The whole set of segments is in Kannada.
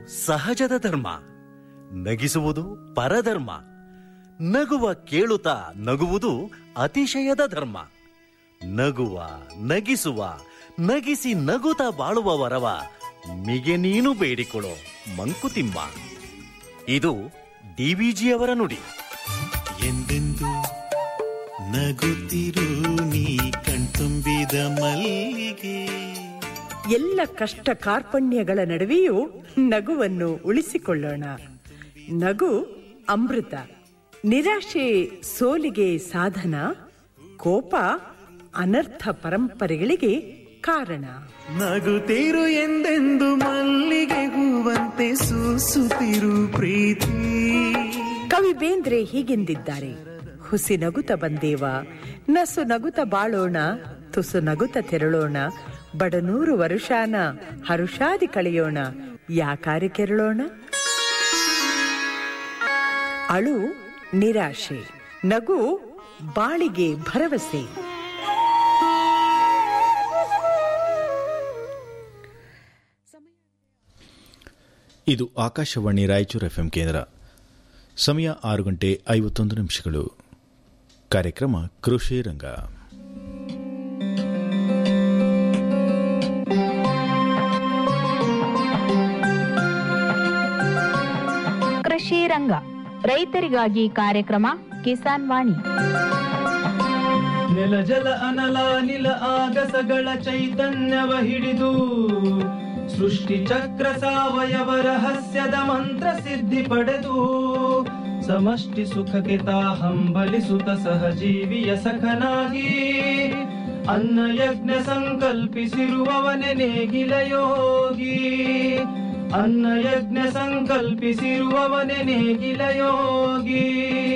ಸಹಜದ ಧರ್ಮ ನಗಿಸುವುದು ಪರಧರ್ಮ ನಗುವ ಕೇಳುತ್ತ ನಗುವುದು ಅತಿಶಯದ ಧರ್ಮ ನಗುವ ನಗಿಸುವ ನಗಿಸಿ ನಗುತ್ತ ಬಾಳುವ ವರವ ಮಿಗೆ ನೀನು ಬೇಡಿಕೊಳ್ಳೋ ಮಂಕುತಿಮ್ಮ ಇದು ಡಿವಿಜಿಯವರ ನುಡಿ ಎಂದೆಂದು ನಗುತ್ತಿರು ನೀ ಕಣ್ತುಂಬಿದ ಮಲ್ಲಿಗೆ ಎಲ್ಲ ಕಷ್ಟ ಕಾರ್ಪಣ್ಯಗಳ ನಡುವೆಯೂ ನಗುವನ್ನು ಉಳಿಸಿಕೊಳ್ಳೋಣ ನಗು ಅಮೃತ ನಿರಾಶೆ ಸೋಲಿಗೆ ಸಾಧನ ಕೋಪ ಅನರ್ಥ ಪರಂಪರೆಗಳಿಗೆ ಕಾರಣ ನಗುತ್ತಿರು ಎಂದೆಂದು ಮಲ್ಲಿಗೆ ಹೂವಂತೆ ಸೂಸುತ್ತಿರು ಪ್ರೀತಿ ಕವಿ ಬೇಂದ್ರೆ ಹೀಗೆಂದಿದ್ದಾರೆ ಹುಸಿ ನಗುತ ಬಂದೇವ ನಸು ನಗುತ ಬಾಳೋಣ ತುಸು ನಗುತ ತೆರಳೋಣ ಬಡನೂರು ವರುಷಾನ ಹರುಷಾದಿ ಕಳೆಯೋಣ ಯಾಕಾರೆ ಕೆರಳೋಣ ಅಳು ನಿರಾಶೆ ನಗು ಬಾಳಿಗೆ ಭರವಸೆ ಇದು ಆಕಾಶವಾಣಿ ರಾಯಚೂರು ಎಫ್ಎಂ ಕೇಂದ್ರ ಸಮಯ ಆರು ಗಂಟೆ ಐವತ್ತೊಂದು ನಿಮಿಷಗಳು ಕಾರ್ಯಕ್ರಮ ಕೃಷಿ ರಂಗ ಕೃಷಿ ರಂಗ ರೈತರಿಗಾಗಿ ಕಾರ್ಯಕ್ರಮ ಕಿಸಾನ್ ವಾಣಿ ನೆಲ ಜಲ ಅನಲ ನಿಲ ಆಗಸಗಳ ಚೈತನ್ಯವ ಹಿಡಿದು ಸೃಷ್ಟಿ ಚಕ್ರ ಸಾವಯವ ರಹಸ್ಯದ ಮಂತ್ರ ಸಿದ್ಧಿ ಪಡೆದು ಸಮಷ್ಟಿ ಸುಖಕ್ಕೆ ತಾ ಹಂಬಲಿಸುತ್ತ ಸಹಜೀವಿಯ ಸಖನಾಗಿ ಅನ್ನ ಯಜ್ಞ ಸಂಕಲ್ಪಿಸಿರುವವನೆ ನೇಗಿಲ ಯೋಗಿ ಅನ್ನ ಯಜ್ಞ ಸಂಕಲ್ಪಿಸಿರುವವನೆ ನೇಗಿಲ ಯೋಗಿ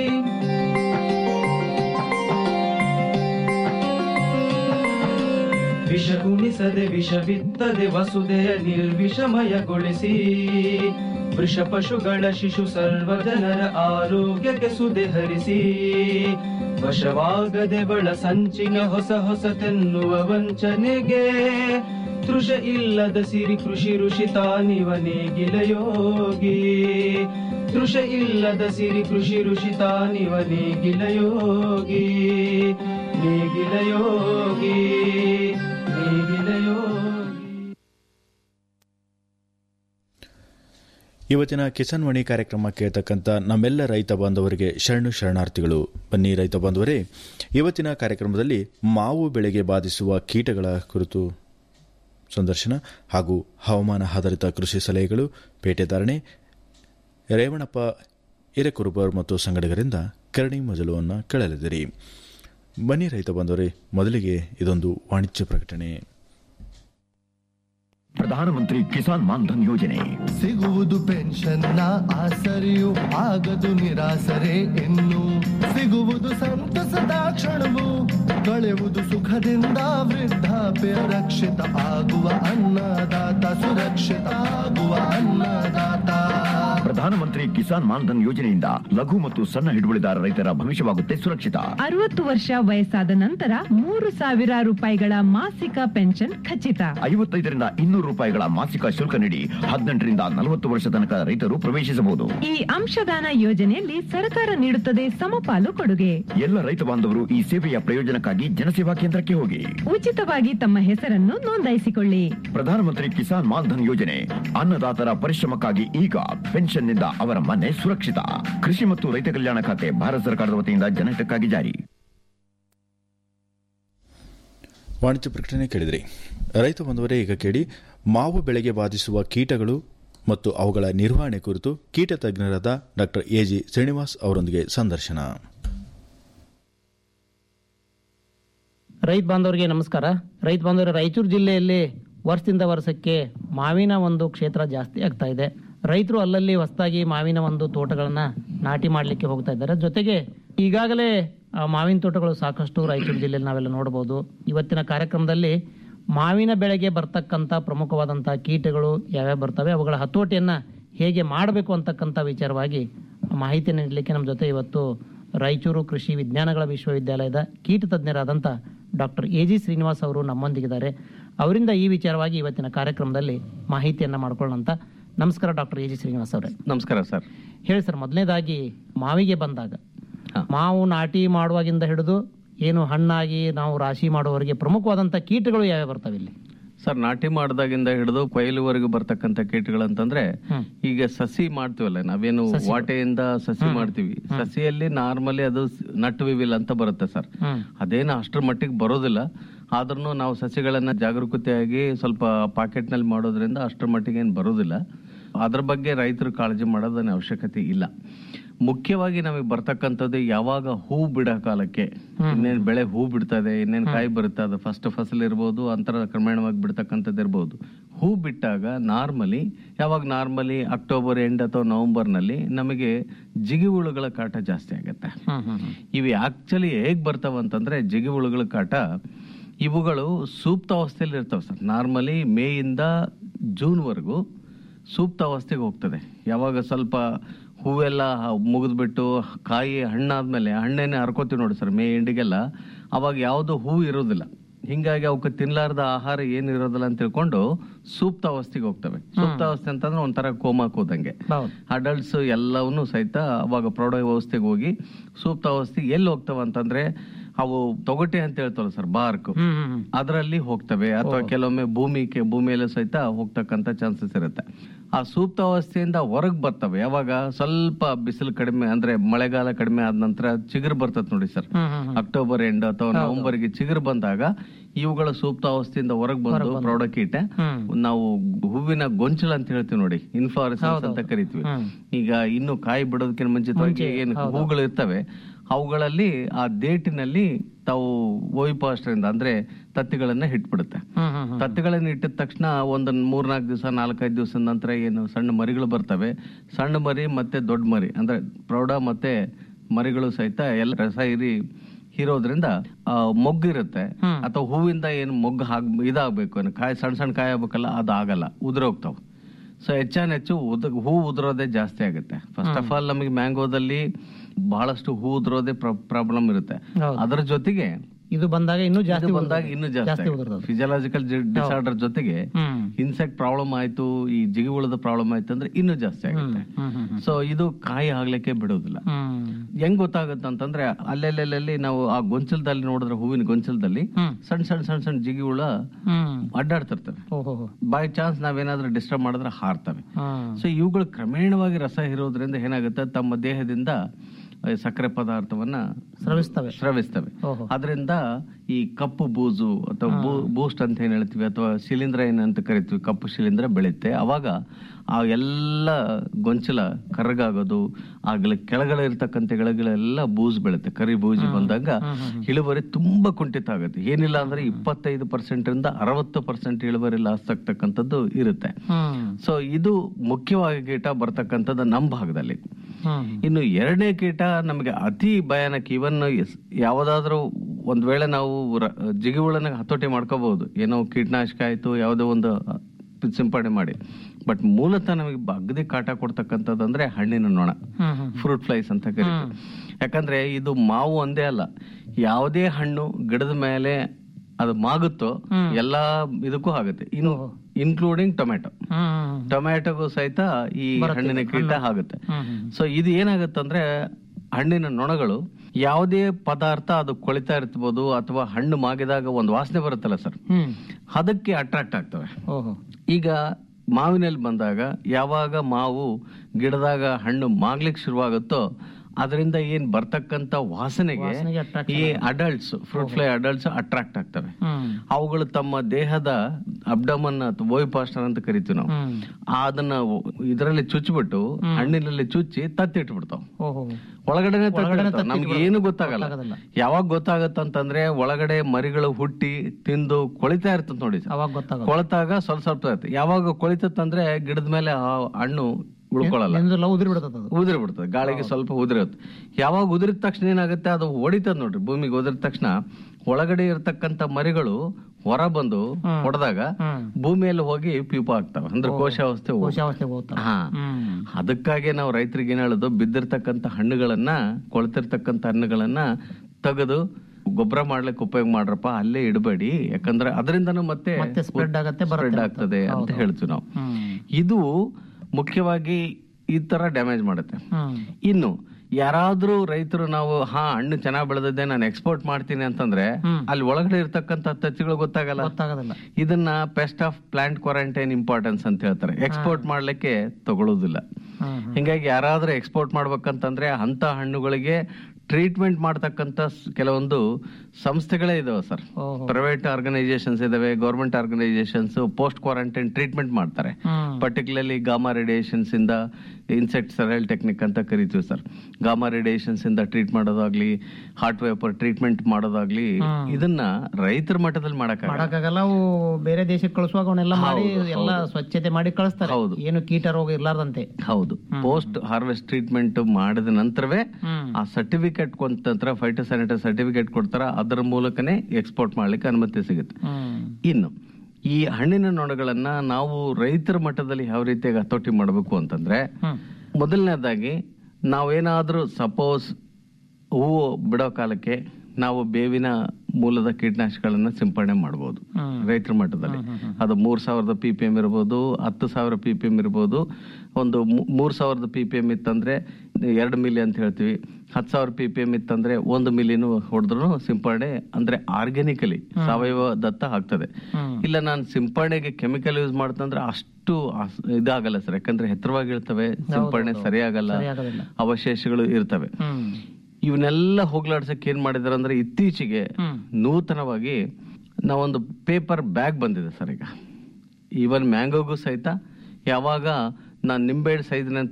ವಿಷ ಉಣಿಸದೆ ವಿಷ ಬಿತ್ತದೆ ವಸುದೆಯ ನಿರ್ವಿಷಮಯಗೊಳಿಸಿ ವೃಷ ಪಶುಗಳ ಶಿಶು ಸರ್ವ ಜನರ ಆರೋಗ್ಯಕ್ಕೆ ಸುದೆ ಹರಿಸಿ ವಶವಾಗದೆ ಬಳ ಸಂಚಿನ ಹೊಸ ಹೊಸತೆನ್ನುವ ವಂಚನೆಗೆ ತೃಷ ಇಲ್ಲದ ಸಿರಿ ಕೃಷಿ ಋಷಿ ತಾನಿವ ನೇಗಿಲ ಯೋಗಿ ತೃಷ ಇಲ್ಲದ ಸಿರಿ ಕೃಷಿ ಋಷಿ ತಾನಿವ ನೇಗಿಲ ಯೋಗಿ ನೇಗಿಲ ಯೋಗಿ ನೇಗಿಲ ಯೋಗಿ ಇವತ್ತಿನ ಕಿಸಾನ್ ವಾಣಿ ಕಾರ್ಯಕ್ರಮ ಕೇಳ್ತಕ್ಕಂಥ ನಮ್ಮೆಲ್ಲ ರೈತ ಬಾಂಧವರಿಗೆ ಶರಣು ಶರಣಾರ್ಥಿಗಳು ಬನ್ನಿ ರೈತ ಬಾಂಧವರೇ ಇವತ್ತಿನ ಕಾರ್ಯಕ್ರಮದಲ್ಲಿ ಮಾವು ಬೆಳೆಗೆ ಬಾಧಿಸುವ ಕೀಟಗಳ ಕುರಿತು ಸಂದರ್ಶನ ಹಾಗೂ ಹವಾಮಾನ ಆಧಾರಿತ ಕೃಷಿ ಸಲಹೆಗಳು ಪೇಟೆದಾರಣೆ ರೇವಣಪ್ಪ ಹಿರೇಕುರುಬರ್ ಮತ್ತು ಸಂಗಡಿಗರಿಂದ ಕರಣಿ ಮಜಲುವನ್ನು ಕೇಳಲಿದ್ದೀರಿ ಬನ್ನಿ ರೈತ ಬಾಂಧವರೇ ಮೊದಲಿಗೆ ಇದೊಂದು ವಾಣಿಜ್ಯ ಪ್ರಕಟಣೆ ಪ್ರಧಾನಮಂತ್ರಿ ಕಿಸಾನ್ ಮಾನ್ಧನ್ ಯೋಜನೆ ಸಿಗುವುದು ಪೆನ್ಷನ್ನ ಆಸರೆಯು ಆಗದು ನಿರಾಸರೆ ಇನ್ನು ಸಿಗುವುದು ಸಂತಸದ ಕ್ಷಣವು ಕಳೆಯುವುದು ಸುಖದಿಂದ ವೃದ್ಧಾಪ್ಯ ರಕ್ಷಿತ ಆಗುವ ಅನ್ನದಾತ ಸುರಕ್ಷಿತ ಆಗುವ ಅನ್ನದಾತ ಪ್ರಧಾನಮಂತ್ರಿ ಕಿಸಾನ್ ಮಾನ್ಧನ್ ಯೋಜನೆಯಿಂದ ಲಘು ಮತ್ತು ಸಣ್ಣ ಹಿಡುವಳಿದಾರ ರೈತರ ಭವಿಷ್ಯವಾಗುತ್ತೆ ಸುರಕ್ಷಿತ ಅರವತ್ತು ವರ್ಷ ವಯಸ್ಸಾದ ನಂತರ ಮೂರು ಸಾವಿರ ರೂಪಾಯಿಗಳ ಮಾಸಿಕ ಪೆನ್ಷನ್ ಖಚಿತ ಐವತ್ತೈದರಿಂದ ಇನ್ನೂರು ರೂಪಾಯಿಗಳ ಮಾಸಿಕ ಶುಲ್ಕ ನೀಡಿ ಹದಿನೆಂಟರಿಂದ ನಲವತ್ತು ವರ್ಷ ತನಕ ರೈತರು ಪ್ರವೇಶಿಸಬಹುದು ಈ ಅಂಶದಾನ ಯೋಜನೆಯಲ್ಲಿ ಸರ್ಕಾರ ನೀಡುತ್ತದೆ ಸಮಪಾಲು ಕೊಡುಗೆ ಎಲ್ಲ ರೈತ ಬಾಂಧವರು ಈ ಸೇವೆಯ ಪ್ರಯೋಜನಕ್ಕಾಗಿ ಜನಸೇವಾ ಕೇಂದ್ರಕ್ಕೆ ಹೋಗಿ ಉಚಿತವಾಗಿ ತಮ್ಮ ಹೆಸರನ್ನು ನೋಂದಾಯಿಸಿಕೊಳ್ಳಿ ಪ್ರಧಾನಮಂತ್ರಿ ಕಿಸಾನ್ ಮಾನ್ಧನ್ ಯೋಜನೆ ಅನ್ನದಾತರ ಪರಿಶ್ರಮಕ್ಕಾಗಿ ಈಗ ಪೆನ್ಷನ್ನಿಂದ ಅವರ ಮನೆ ಸುರಕ್ಷಿತ ಕೃಷಿ ಮತ್ತು ರೈತ ಕಲ್ಯಾಣ ಖಾತೆ ಭಾರತ ಸರ್ಕಾರದ ವತಿಯಿಂದ ಜನಹಿತಕ್ಕಾಗಿ ಜಾರಿ ವಾಣಿಜ್ಯ ಪ್ರಕಟಣೆ ಕೇಳಿದ್ರಿ ರೈತ ಬಂಧುವರೇ ಈಗ ಕೇಳಿ ಮಾವು ಬೆಳೆಗೆ ಬಾಧಿಸುವ ಕೀಟಗಳು ಮತ್ತು ಅವುಗಳ ನಿರ್ವಹಣೆ ಕುರಿತು ಕೀಟ ತಜ್ಞರಾದ ಡಾಕ್ಟರ್ ಎಜಿ ಶ್ರೀನಿವಾಸ್ ಅವರೊಂದಿಗೆ ಸಂದರ್ಶನ ರೈತ ಬಾಂಧವರಿಗೆ ನಮಸ್ಕಾರ ರೈತ ಬಾಂಧವರು ರಾಯಚೂರು ಜಿಲ್ಲೆಯಲ್ಲಿ ವರ್ಷದಿಂದ ವರ್ಷಕ್ಕೆ ಮಾವಿನ ಒಂದು ಕ್ಷೇತ್ರ ಜಾಸ್ತಿ ಆಗ್ತಾ ಇದೆ ರೈತರು ಅಲ್ಲಲ್ಲಿ ಹೊಸದಾಗಿ ಮಾವಿನ ಒಂದು ತೋಟಗಳನ್ನ ನಾಟಿ ಮಾಡಲಿಕ್ಕೆ ಹೋಗ್ತಾ ಇದ್ದಾರೆ ಜೊತೆಗೆ ಈಗಾಗಲೇ ಆ ಮಾವಿನ ತೋಟಗಳು ಸಾಕಷ್ಟು ರಾಯಚೂರು ಜಿಲ್ಲೆಯಲ್ಲಿ ನಾವೆಲ್ಲ ನೋಡಬಹುದು ಇವತ್ತಿನ ಕಾರ್ಯಕ್ರಮದಲ್ಲಿ ಮಾವಿನ ಬೆಳೆಗೆ ಬರ್ತಕ್ಕಂಥ ಪ್ರಮುಖವಾದಂತಹ ಕೀಟಗಳು ಯಾವ್ಯಾವ ಬರ್ತವೆ ಅವುಗಳ ಹತೋಟಿಯನ್ನ ಹೇಗೆ ಮಾಡಬೇಕು ಅಂತಕ್ಕಂಥ ವಿಚಾರವಾಗಿ ಮಾಹಿತಿ ನೀಡಲಿಕ್ಕೆ ನಮ್ಮ ಜೊತೆ ಇವತ್ತು ರಾಯಚೂರು ಕೃಷಿ ವಿಜ್ಞಾನಗಳ ವಿಶ್ವವಿದ್ಯಾಲಯದ ಕೀಟ ತಜ್ಞರಾದಂಥ ಡಾಕ್ಟರ್ ಎ ಜಿ ಶ್ರೀನಿವಾಸ್ ಅವರು ನಮ್ಮೊಂದಿಗಿದ್ದಾರೆ ಅವರಿಂದ ಈ ವಿಚಾರವಾಗಿ ಇವತ್ತಿನ ಕಾರ್ಯಕ್ರಮದಲ್ಲಿ ಮಾಹಿತಿಯನ್ನ ಮಾಡ್ಕೊಳ್ಳೋಣ ನಮಸ್ಕಾರ ಡಾಕ್ಟರ್ ಎ ಜಿ ಶ್ರೀನಿವಾಸ್ ಅವರೇ ನಮಸ್ಕಾರ ಸರ್ ಹೇಳಿ ಸರ್ ಮೊದಲನೇದಾಗಿ ಮಾವಿಗೆ ಬಂದಾಗ ಮಾವು ನಾಟಿ ಮಾಡುವಾಗಿಂದ ಹಿಡಿದು ಏನು ಹಣ್ಣಾಗಿ ನಾವು ರಾಶಿ ಮಾಡುವವರೆಗೆ ಪ್ರಮುಖವಾದಂತ ಕೀಟಗಳು ಯಾವ್ಯಾವ ಬರ್ತಾವೆ ಇಲ್ಲಿ ಸರ್ ನಾಟಿ ಮಾಡಿದಾಗಿಂದ ಹಿಡಿದು ಕೊಯ್ಲುವರೆಗೂ ಬರ್ತಕ್ಕಂಥ ಕೀಟಗಳಂತಂದ್ರೆ ಈಗ ಸಸಿ ಮಾಡ್ತೀವಲ್ಲ ನಾವೇನು ವಾಟೆಯಿಂದ ಸಸಿ ಮಾಡ್ತೀವಿ ಸಸಿಯಲ್ಲಿ ನಾರ್ಮಲಿ ಅದು ನಟ್ ವಿವಿಲ್ ಅಂತ ಬರುತ್ತೆ ಸರ್ ಅದೇನು ಅಷ್ಟರ ಮಟ್ಟಿಗೆ ಬರೋದಿಲ್ಲ ಆದ್ರೂ ನಾವು ಸಸಿಗಳನ್ನ ಜಾಗರೂಕತೆಯಾಗಿ ಸ್ವಲ್ಪ ಪಾಕೆಟ್ ನಲ್ಲಿ ಮಾಡೋದ್ರಿಂದ ಅಷ್ಟರ ಮಟ್ಟಿಗೆ ಏನು ಬರೋದಿಲ್ಲ ಅದ್ರ ಬಗ್ಗೆ ರೈತರು ಕಾಳಜಿ ಮಾಡೋದನ್ನ ಅವಶ್ಯಕತೆ ಇಲ್ಲ ಮುಖ್ಯವಾಗಿ ನಮಗೆ ಬರ್ತಕ್ಕಂಥದ್ದು ಯಾವಾಗ ಹೂ ಬಿಡೋ ಕಾಲಕ್ಕೆ ಇನ್ನೇನು ಬೆಳೆ ಹೂ ಬಿಡ್ತದೆ ಇನ್ನೇನು ಕಾಯಿ ಬರುತ್ತೆ ಅದು ಫಸ್ಟ್ ಫಸಲ್ ಇರ್ಬೋದು ಅಂತರ ಕ್ರಮೇಣವಾಗಿ ಬಿಡ್ತಕ್ಕಂಥದ್ದು ಇರ್ಬೋದು ಹೂ ಬಿಟ್ಟಾಗ ನಾರ್ಮಲಿ ಯಾವಾಗ ನಾರ್ಮಲಿ ಅಕ್ಟೋಬರ್ ಎಂಡ್ ಅಥವಾ ನವೆಂಬರ್ ನಲ್ಲಿ ನಮಗೆ ಜಿಗಿ ಹುಳುಗಳ ಕಾಟ ಜಾಸ್ತಿ ಆಗುತ್ತೆ ಇವು ಆಕ್ಚುಲಿ ಹೇಗ್ ಬರ್ತಾವ ಅಂತಂದ್ರೆ ಜಿಗಿ ಹುಳುಗಳ ಕಾಟ ಇವುಗಳು ಸೂಕ್ತ ಅವಸ್ಥೆಯಲ್ಲಿ ಇರ್ತಾವೆ ಸರ್ ನಾರ್ಮಲಿ ಮೇಯಿಂದ ಜೂನ್ವರೆಗೂ ಸೂಕ್ತ ಅವಸ್ಥೆಗೆ ಹೋಗ್ತದೆ ಯಾವಾಗ ಸ್ವಲ್ಪ ಹೂವೆಲ್ಲ ಮುಗಿದ್ಬಿಟ್ಟು ಕಾಯಿ ಹಣ್ಣಾದ್ಮೇಲೆ ಹಣ್ಣೇನೆ ಹರ್ಕೋತೀವಿ ನೋಡಿ ಸರ್ ಮೇ ಎಂಡಿಗೆಲ್ಲ ಅವಾಗ ಯಾವುದು ಹೂ ಇರೋದಿಲ್ಲ ಹಿಂಗಾಗಿ ಅವಕ್ಕೆ ತಿನ್ಲಾರ್ದ ಆಹಾರ ಏನು ಇರೋದಿಲ್ಲ ಅಂತ ತಿಳ್ಕೊಂಡು ಸೂಕ್ತ ಅವಸ್ಥೆಗೆ ಹೋಗ್ತವೆ ಸೂಕ್ತ ಅವಸ್ಥೆ ಅಂತಂದ್ರೆ ಒಂಥರ ಕೋಮಾಕ್ ಹೋದಂಗೆ ಅಡಲ್ಟ್ಸ್ ಎಲ್ಲವನ್ನೂ ಸಹಿತ ಅವಾಗ ಪ್ರೌಢ ಅವಸ್ಥೆಗೆ ಹೋಗಿ ಸೂಕ್ತ ಅವಸ್ಥೆಗೆ ಎಲ್ಲಿ ಹೋಗ್ತವೆ ಅಂತಂದ್ರೆ ಅವು ತೊಗಟೆ ಅಂತ ಹೇಳ್ತಾರಲ್ಲ ಸರ್ ಬಾರ್ಕ್ ಅದರಲ್ಲಿ ಹೋಗ್ತವೆ ಅಥವಾ ಕೆಲವೊಮ್ಮೆ ಭೂಮಿಗೆ ಭೂಮಿಯಲ್ಲೂ ಸಹಿತ ಹೋಗ್ತಕ್ಕಂತ ಚಾನ್ಸಸ್ ಇರುತ್ತೆ ಆ ಸೂಕ್ತ ಅವಸ್ಥೆಯಿಂದ ಹೊರಗ್ ಬರ್ತವೆ ಯಾವಾಗ ಸ್ವಲ್ಪ ಬಿಸಿಲು ಕಡಿಮೆ ಅಂದ್ರೆ ಮಳೆಗಾಲ ಕಡಿಮೆ ಆದ ನಂತರ ಚಿಗುರು ಬರ್ತದೆ ನೋಡಿ ಸರ್ ಅಕ್ಟೋಬರ್ ಎಂಡ್ ಅಥವಾ ನವೆಂಬರ್ಗೆ ಚಿಗುರು ಬಂದಾಗ ಇವುಗಳ ಸೂಕ್ತ ಅವಸ್ಥೆಯಿಂದ ಹೊರಗೆ ಬಂದು ಪ್ರೌಢಕೀಟ ನಾವು ಹೂವಿನ ಗೊಂಚಲು ಅಂತ ಹೇಳ್ತೀವಿ ನೋಡಿ ಇನ್ಫ್ಲಾರೆಸೆನ್ಸ್ ಅಂತ ಕರಿತೀವಿ ಈಗ ಇನ್ನು ಕಾಯಿ ಬಿಡೋದಕ್ಕಿಂತ ಮುಂಚಿತವಾಗಿ ಏನು ಹೂಗಳು ಇರ್ತವೆ ಅವುಗಳಲ್ಲಿ ಆ ಡೇಟಿನಲ್ಲಿ ತಾವು ಓಯಿಪಾಸ್ಟ್ರಿಂದ ಅಂದ್ರೆ ತತ್ತಿಗಳನ್ನ ಇಟ್ಬಿಡುತ್ತೆ ತತ್ತಿಗಳನ್ನ ಇಟ್ಟಿದ ತಕ್ಷಣ ಒಂದು ಮೂರ್ನಾಲ್ಕು ದಿವಸ ನಾಲ್ಕೈದು ದಿವಸದ ನಂತರ ಏನು ಸಣ್ಣ ಮರಿಗಳು ಬರ್ತವೆ ಸಣ್ಣ ಮರಿ ಮತ್ತೆ ದೊಡ್ಡ ಮರಿ ಅಂದ್ರೆ ಪ್ರೌಢ ಮತ್ತೆ ಮರಿಗಳು ಸಹಿತ ಎಲ್ಲ ರಸ ಇರಿ ಇರೋದ್ರಿಂದ ಆ, ಮೊಗ್ಗು ಇರುತ್ತೆ ಅಥವಾ ಹೂವಿಂದ ಏನು ಮೊಗ್ಗು ಹಾಗ್ ಇದಾಗಬೇಕು ಏನು ಕಾಯಿ ಸಣ್ಣ ಸಣ್ಣ ಕಾಯಿ ಆಗ್ಬೇಕಲ್ಲ ಅದು ಆಗಲ್ಲ ಉದುರೋಗ್ತಾವ ಸೊ ಹೆಚ್ಚಾನ್ ಹೆಚ್ಚು ಉದ್ ಹೂ ಉದುರೋದೇ ಜಾಸ್ತಿ ಆಗುತ್ತೆ ಫಸ್ಟ್ ಆಫ್ ಆಲ್ ನಮಗೆ ಮ್ಯಾಂಗೋದಲ್ಲಿ ಬಹಳಷ್ಟು ಹೂ ಉದುರೋದೇ ಪ್ರಾಬ್ಲಮ್ ಇರುತ್ತೆ ಅದರ ಜೊತೆಗೆ ಇದು ಬಂದಾಗ ಇನ್ನೂ ಜಾಸ್ತಿ ಬಂದಾಗ ಇನ್ನೂ ಜಾಸ್ತಿ ಜಾಸ್ತಿ ಉದುರೋದು. ಫಿಸಿಯಾಲಜಿಕಲ್ ಡಿಸಾರ್ಡರ್ ಜೊತೆಗೆ ಇನ್ಸೆಕ್ಟ್ ಪ್ರಾಬ್ಲಮ್ ಆಯ್ತು ಈ ಜಿಗಿ ಹುಳದ ಪ್ರಾಬ್ಲಮ್ ಆಯ್ತು ಅಂದ್ರೆ ಇನ್ನೂ ಜಾಸ್ತಿ ಆಗುತ್ತೆ ಸೊ ಇದು ಕಾಯಿ ಆಗ್ಲಿಕ್ಕೆ ಬಿಡೋದಿಲ್ಲ ಹೆಂಗ್ ಗೊತ್ತಾಗುತ್ತೆ ಅಂತಂದ್ರೆ ಅಲ್ಲೆಲ್ಲೆಲ್ಲಿ ನಾವು ಆ ಗೊಂಚಲದಲ್ಲಿ ನೋಡಿದ್ರೆ ಹೂವಿನ ಗೊಂಚಲದಲ್ಲಿ ಸಣ್ಣ ಸಣ್ಣ ಸಣ್ಣ ಸಣ್ಣ ಜಿಗಿ ಹುಳ ಅಡ್ಡಾಡ್ತಿರ್ತವೆ ಬೈ ಚಾನ್ಸ್ ನಾವೇನಾದ್ರೂ ಡಿಸ್ಟರ್ಬ್ ಮಾಡಿದ್ರೆ ಹಾರ್ತವೆ ಸೊ ಇವುಗಳು ಕ್ರಮೇಣವಾಗಿ ರಸ ಇರೋದ್ರಿಂದ ಏನಾಗುತ್ತೆ ತಮ್ಮ ದೇಹದಿಂದ ಆ, ಸಕ್ಕರೆ ಪದಾರ್ಥವನ್ನ ಸ್ರವಿಸ್ತವೆ ಸ್ರವಿಸ್ತವೆ ಅದರಿಂದ ಈ ಕಪ್ಪು ಬೂಜು ಅಥವಾ ಬೂಸ್ಟ್ ಅಂತ ಏನ್ ಹೇಳ್ತೀವಿ ಅಥವಾ ಶಿಲೀಂಧ್ರ ಏನಂತ ಕರಿತೀವಿ ಕಪ್ಪು ಶಿಲೀಂಧ್ರ ಬೆಳೆಯುತ್ತೆ ಅವಾಗ ಆ ಎಲ್ಲ ಗೊಂಚಲ ಕರ್ರಗಾಗೋದು ಆಗ್ಲ ಕೆಳಗಡೆ ಇರ್ತಕ್ಕಂಥ ಕೆಳಗಳೆಲ್ಲ ಬೂಜ್ ಬೆಳುತ್ತೆ ಕರಿ ಬೂಜು ಬಂದಾಗ ಇಳುವರಿ ತುಂಬಾ ಕುಂಠಿತ ಆಗುತ್ತೆ ಏನಿಲ್ಲ ಅಂದ್ರೆ ಇಪ್ಪತ್ತೈದು ಪರ್ಸೆಂಟ್ ಇಂದ ಅರವತ್ತು ಪರ್ಸೆಂಟ್ ಇಳುವರಿ ಲಾಸ್ ಆಗ್ತಕ್ಕಂಥದ್ದು ಇರುತ್ತೆ ಸೊ ಇದು ಮುಖ್ಯವಾಗಿ ಕೀಟ ಬರ್ತಕ್ಕಂಥದ್ದು ನಮ್ಮ ಭಾಗದಲ್ಲಿ ಇನ್ನು ಎರಡನೇ ಕೀಟ ನಮಗೆ ಅತಿ ಭಯಾನಕ ಇವನ್ ಯಾವ್ದಾದ್ರೂ ಒಂದ್ ವೇಳೆ ನಾವು ರ- ಜಿಗಿಹುಳನ ಹತೋಟಿ ಮಾಡ್ಕೋಬಹುದು ಏನೋ ಕೀಟನಾಶಕ ಆಯ್ತು ಯಾವುದೋ ಒಂದು ಸಿಂಪಡಣೆ ಮಾಡಿ ಬಟ್ ಮೂಲತಃ ನಮಗೆ ಅಗದಿ ಕಾಟ ಕೊಡ್ತಕ್ಕಂಥದ್ದು ಅಂದ್ರೆ ಹಣ್ಣಿನ ನೊಣ ಫ್ರೂಟ್ ಫ್ಲೈಸ್ ಅಂತ ಕರಿತೀವಿ ಯಾಕಂದ್ರೆ ಇದು ಮಾವು ಒಂದೇ ಅಲ್ಲ ಯಾವುದೇ ಹಣ್ಣು ಗಿಡದ ಮೇಲೆ ಅದು ಮಾಗುತ್ತೋ ಎಲ್ಲಾ ಇದಕ್ಕೂ ಆಗುತ್ತೆ ಇನ್ನು ಇನ್ಕ್ಲೂಡಿಂಗ್ ಟೊಮೆಟೊ ಟೊಮ್ಯಾಟೊಗೂ ಸಹಿತ ಈ ಹಣ್ಣಿನ ಕೀಟ ಆಗುತ್ತೆ ಸೊ ಇದು ಏನಾಗುತ್ತಂದ್ರೆ ಹಣ್ಣಿನ ನೊಣಗಳು ಯಾವುದೇ ಪದಾರ್ಥ ಅದು ಕೊಳಿತಾ ಇರ್ಬೋದು ಅಥವಾ ಹಣ್ಣು ಮಾಗಿದಾಗ ಒಂದು ವಾಸನೆ ಬರುತ್ತಲ್ಲ ಸರ್ ಅದಕ್ಕೆ ಅಟ್ರಾಕ್ಟ್ ಆಗ್ತವೆ ಈಗ ಮಾವಿನಲ್ಲಿ ಬಂದಾಗ ಯಾವಾಗ ಮಾವು ಗಿಡದಾಗ ಹಣ್ಣು ಮಾಗ್ಲಿಕ್ಕೆ ಶುರುವಾಗುತ್ತೋ ಅದರಿಂದ ಏನ್ ಬರ್ತಕ್ಕಂತ ವಾಸನೆಗೆ ಈ adults fruit fly adults attract ಆಗ್ತವೆ ಅವುಗಳು ತಮ್ಮ ದೇಹದ ಅಬ್ಡಮನ್ ಅಥವಾ ಓಯ್ಪಾಸ್ಟರ್ ಅಂತ ಕರಿತೀವಿ ನಾವು ಅದನ್ನ ಇದರಲ್ಲಿ ಚುಚ್ಚಿಬಿಟ್ಟು ಹಣ್ಣಿನಲ್ಲಿ ಚುಚ್ಚಿ ತತ್ತಿಟ್ಬಿಡ್ತಾವ ಒಳಗಡೆನೆ ತತ್ತಿಡ್ತಾವ್. ನಮ್ಗೆ ಏನು ಗೊತ್ತಾಗಲ್ಲ ಯಾವಾಗ ಗೊತ್ತಾಗತ್ತಂತಂದ್ರೆ ಒಳಗಡೆ ಮರಿಗಳು ಹುಟ್ಟಿ ತಿಂದು ಕೊಳಿತಾ ಇರ್ತದ ನೋಡಿ sir. ಅವಾಗ ಗೊತ್ತಾಗ ಕೊಳತಾಗ ಸ್ವಲ್ಪ ಸ್ವಲ್ಪ ಇರುತ್ತೆ ಯಾವಾಗ ಕೊಳಿತತ್ತಂದ್ರೆ ಗಿಡದ ಮೇಲೆ ಆ ಹಣ್ಣು ಉಳ್ಕೊಳ್ಳಲ್ಲ ಉದುರಿ ಬಿಡ್ತದ ಉದುರಿ ಬಿಡ್ತದೆ ಗಾಳಿಗೆ ಸ್ವಲ್ಪ ಉದುರುತ್ತೆ ಯಾವಾಗ ಉದುರಿದ ತಕ್ಷಣ ಏನಾಗುತ್ತೆ ಅದು ಹೊಡಿತದ ನೋಡ್ರಿ ಭೂಮಿಗೆ ಉದುರಿದ ತಕ್ಷಣ ಒಳಗಡೆ ಇರತಕ್ಕಂತ ಮರಿಗಳು ಹೊರ ಬಂದು ಹೊಡೆದಾಗ ಭೂಮಿಯಲ್ಲಿ ಹೋಗಿ ಪ್ಯೂಪ ಆಗ್ತಾವ ಅಂದ್ರೆ ಕೋಶಾವಸ್ಥೆ ಹೋಗ್- ಕೋಶಾವಸ್ಥೆಗೆ ಹೋಗ್ತಾವ ಹಾ ಅದಕ್ಕಾಗಿ ನಾವು ರೈತರಿಗೆ ಏನ್ ಹೇಳೋದು ಬಿದ್ದಿರ್ತಕ್ಕಂತ ಹಣ್ಣುಗಳನ್ನ ಕೊಳ್ತಿರ್ತಕ್ಕಂತ ಹಣ್ಣುಗಳನ್ನ ತೆಗೆದು ಗೊಬ್ಬರ ಮಾಡ್ಲಿಕ್ಕೆ ಉಪಯೋಗ ಮಾಡ್ರಪ್ಪ ಅಲ್ಲೇ ಇಡಬೇಡಿ ಯಾಕಂದ್ರೆ ಅದರಿಂದನೂ ಮತ್ತೆ ಮತ್ತೆ spread ಆಗತ್ತೆ, ಬರುತ್ತೆ ಸ್ಪ್ರೆಡ್ ಆಗ್ತದೆ ಅಂತ ಹೇಳ್ತೀವಿ ನಾವು ಇದು ಮುಖ್ಯವಾಗಿ ಈ ತರ ಡ್ಯಾಮೇಜ್ ಮಾಡುತ್ತೆ ಹ್ಮ್ ಇನ್ನು ಯಾರಾದ್ರೂ ರೈತರು ನಾವು ಹಾ ಹಣ್ಣು ಚೆನ್ನಾಗಿ ಬೆಳೆದಿದ್ದೆ ನಾನು ಎಕ್ಸ್ಪೋರ್ಟ್ ಮಾಡ್ತೀನಿ ಅಂತಂದ್ರೆ ಅಲ್ಲಿ ಒಳಗಡೆ ಇರ್ತಕ್ಕಂತ ತಚ್ಚುಗಳು ಗೊತ್ತಾಗಲ್ಲ ಗೊತ್ತಾಗೋದಿಲ್ಲ ಇದನ್ನ pest of plant quarantine importance ಅಂತ ಹೇಳ್ತಾರೆ ಎಕ್ಸ್ಪೋರ್ಟ್ ಮಾಡ್ಲಿಕ್ಕೆ ತಗೊಳ್ಳೋದಿಲ್ಲ ಹ್ಮ್ ಹಿಂಗಾಗಿ ಯಾರಾದ್ರೂ ಎಕ್ಸ್ಪೋರ್ಟ್ ಮಾಡ್ಬೇಕಂತಂದ್ರೆ ಅಂತ ಹಣ್ಣುಗಳಿಗೆ ಟ್ರೀಟ್ಮೆಂಟ್ ಮಾಡ್ತಕ್ಕಂತ ಸ್- ಕೆಲವೊಂದು ಸಂಸ್ಥೆಗಳೇ ಇದಾವೆ ಸರ್ ಓಹೋ. ಪ್ರೈವೇಟ್ ಆರ್ಗನೈಸೇಷನ್ಸ್ ಇದಾವೆ government organisations post quarantine treatment ಮಾಡ್ತಾರೆ ಹ್ಮ್ ಪರ್ಟಿಕ್ಯುಲರ್ಲಿ ಗಾಮಾ ರೇಡಿಯೇಷನ್ಸ್ ಇಂದ ಇನ್ಸೆಕ್ಟ್ ಸರಲ್ ಟೆಕ್ನಿಕ್ ಅಂತ ಕರಿತೀವಿ ಸರ್ ಗಾಮಾ ರೇಡಿಯೇಷನ್ಸ್ ಇಂದ ಟ್ರೀಟ್ ಮಾಡೋದಾಗ್ಲಿ ಹಾರ್ಟ್ ವೇಪರ್ ಟ್ರೀಟ್ಮೆಂಟ್ ಮಾಡೋದಾಗ್ಲಿ ಇದನ್ನ ರೈತರ ಮಟ್ಟದಲ್ಲಿ ಮಾಡಕ್ಕಾಗಲ್ಲ ಮಾಡಕ್ಕಾಗಲ್ಲ ಅವು ಬೇರೆ ದೇಶಕ್ಕೆ ಕಳಿಸುವಾಗ ಅವನ್ನೆಲ್ಲ ಮಾಡಿ ಹೌದು, ಎಲ್ಲ ಹೌದು. ಸ್ವಚ್ಛತೆ ಮಾಡಿ ಕಳಿಸ್ತಾರೆ ಹೌದು. ಏನು ಕೀಟ ರೋಗ ಇರ್ಲಾರ್ದಂತೆ ಹೌದು ಪೋಸ್ಟ್ ಹಾರ್ವೆಸ್ಟ್ ಟ್ರೀಟ್ಮೆಂಟ್ ಮಾಡಿದ ನಂತರವೇ ಹ್ಮ್ ಆ ಸರ್ಟಿಫಿಕೇಟ್ ಕೊಂತ ಫೈಟೋ ಸ್ಯಾನಿಟರಿ ಸರ್ಟಿಫಿಕೇಟ್ ಕೊಡ್ತಾರ ಅದರ ಮೂಲಕನೇ ಎಕ್ಸ್ಪೋರ್ಟ್ ಮಾಡ್ಲಿಕ್ಕೆ ಅನುಮತಿ ಸಿಗುತ್ತೆ ಹ್ಮ್ ಇನ್ನು ಈ ಹಣ್ಣಿನ ನೊಣಗಳನ್ನ ನಾವು ರೈತರ ಮಟ್ಟದಲ್ಲಿ ಯಾವ ರೀತಿಯಾಗಿ ಹತೋಟಿ ಮಾಡಬೇಕು ಅಂತಂದ್ರೆ ಹ್ಮ್ ಮೊದಲನೇದಾಗಿ ನಾವೇನಾದ್ರೂ ಸಪೋಸ್ ಹೂವು ಬಿಡೋ ಕಾಲಕ್ಕೆ ನಾವು ಬೇವಿನ ಮೂಲದ ಕೀಟನಾಶಕಗಳನ್ನ ಸಿಂಪಡಣೆ ಮಾಡಬಹುದು ಹ್ಮ್. ರೈತರ ಮಟ್ಟದಲ್ಲಿ ಅದು ಮೂರ್ ಸಾವಿರದ ಪಿ ಪಿ ಎಂ ಇರ್ಬೋದು ಹತ್ತು ಸಾವಿರ ಪಿ ಪಿ ಎಂ ಇರ್ಬೋದು ಒಂದು ಮೂ- ಮೂರ್ ಸಾವಿರದ ಪಿ ಪಿ ಎಂ ಇತ್ತಂದ್ರೆ ಎರಡು ಮಿಲಿ ಅಂತ ಹೇಳ್ತೀವಿ ಹತ್ತು ಸಾವಿರ ಪಿ ಪಿ ಎಂ ಇತ್ತಂದ್ರೆ ಒಂದು ಮಿಲಿನೂ ಹೊಡೆದ್ರು ಸಿಂಪಡಣೆ ಅಂದ್ರೆ ಆರ್ಗ್ಯಾನಿಕಲಿ ಸಾವಯವ ದತ್ತ ಆಗ್ತದೆ ಹ್ಮ್. ಇಲ್ಲ ನಾನು ಸಿಂಪಡಣೆಗೆ ಕೆಮಿಕಲ್ ಯೂಸ್ ಮಾಡ್ತಂದ್ರೆ ಅಷ್ಟು ಅಸ್- ಇದಾಗಲ್ಲ ಸರ್ ಯಾಕಂದ್ರೆ ಎತ್ತರವಾಗಿರ್ತವೆ ಸಿಂಪಡಣೆ ಸರಿಯಾಗಲ್ಲ ಸರಿಯಾಗೋದಿಲ್ಲ. ಅವಶೇಷಗಳು ಇರ್ತವೆ ಹ್ಮ್ ಇವನ್ನೆಲ್ಲ ಹೋಗ್ಲಾಡ್ಸಕ್ ಏನ್ ಮಾಡಿದಾರೆ ಅಂದ್ರೆ ಇತ್ತೀಚೆಗೆ ಹ್ಮ್. ನೂತನವಾಗಿ ನಾವೊಂದು ಪೇಪರ್ ಬ್ಯಾಗ್ ಬಂದಿದೆ ಸರ್ ಈಗ ಈವನ್ ಮ್ಯಾಂಗೋಗೂ ಸಹಿತ ಯಾವಾಗ ನಾನ್ ನಿಂಬೆಹಣ್ಣು ಸೈಜ್ನಂತ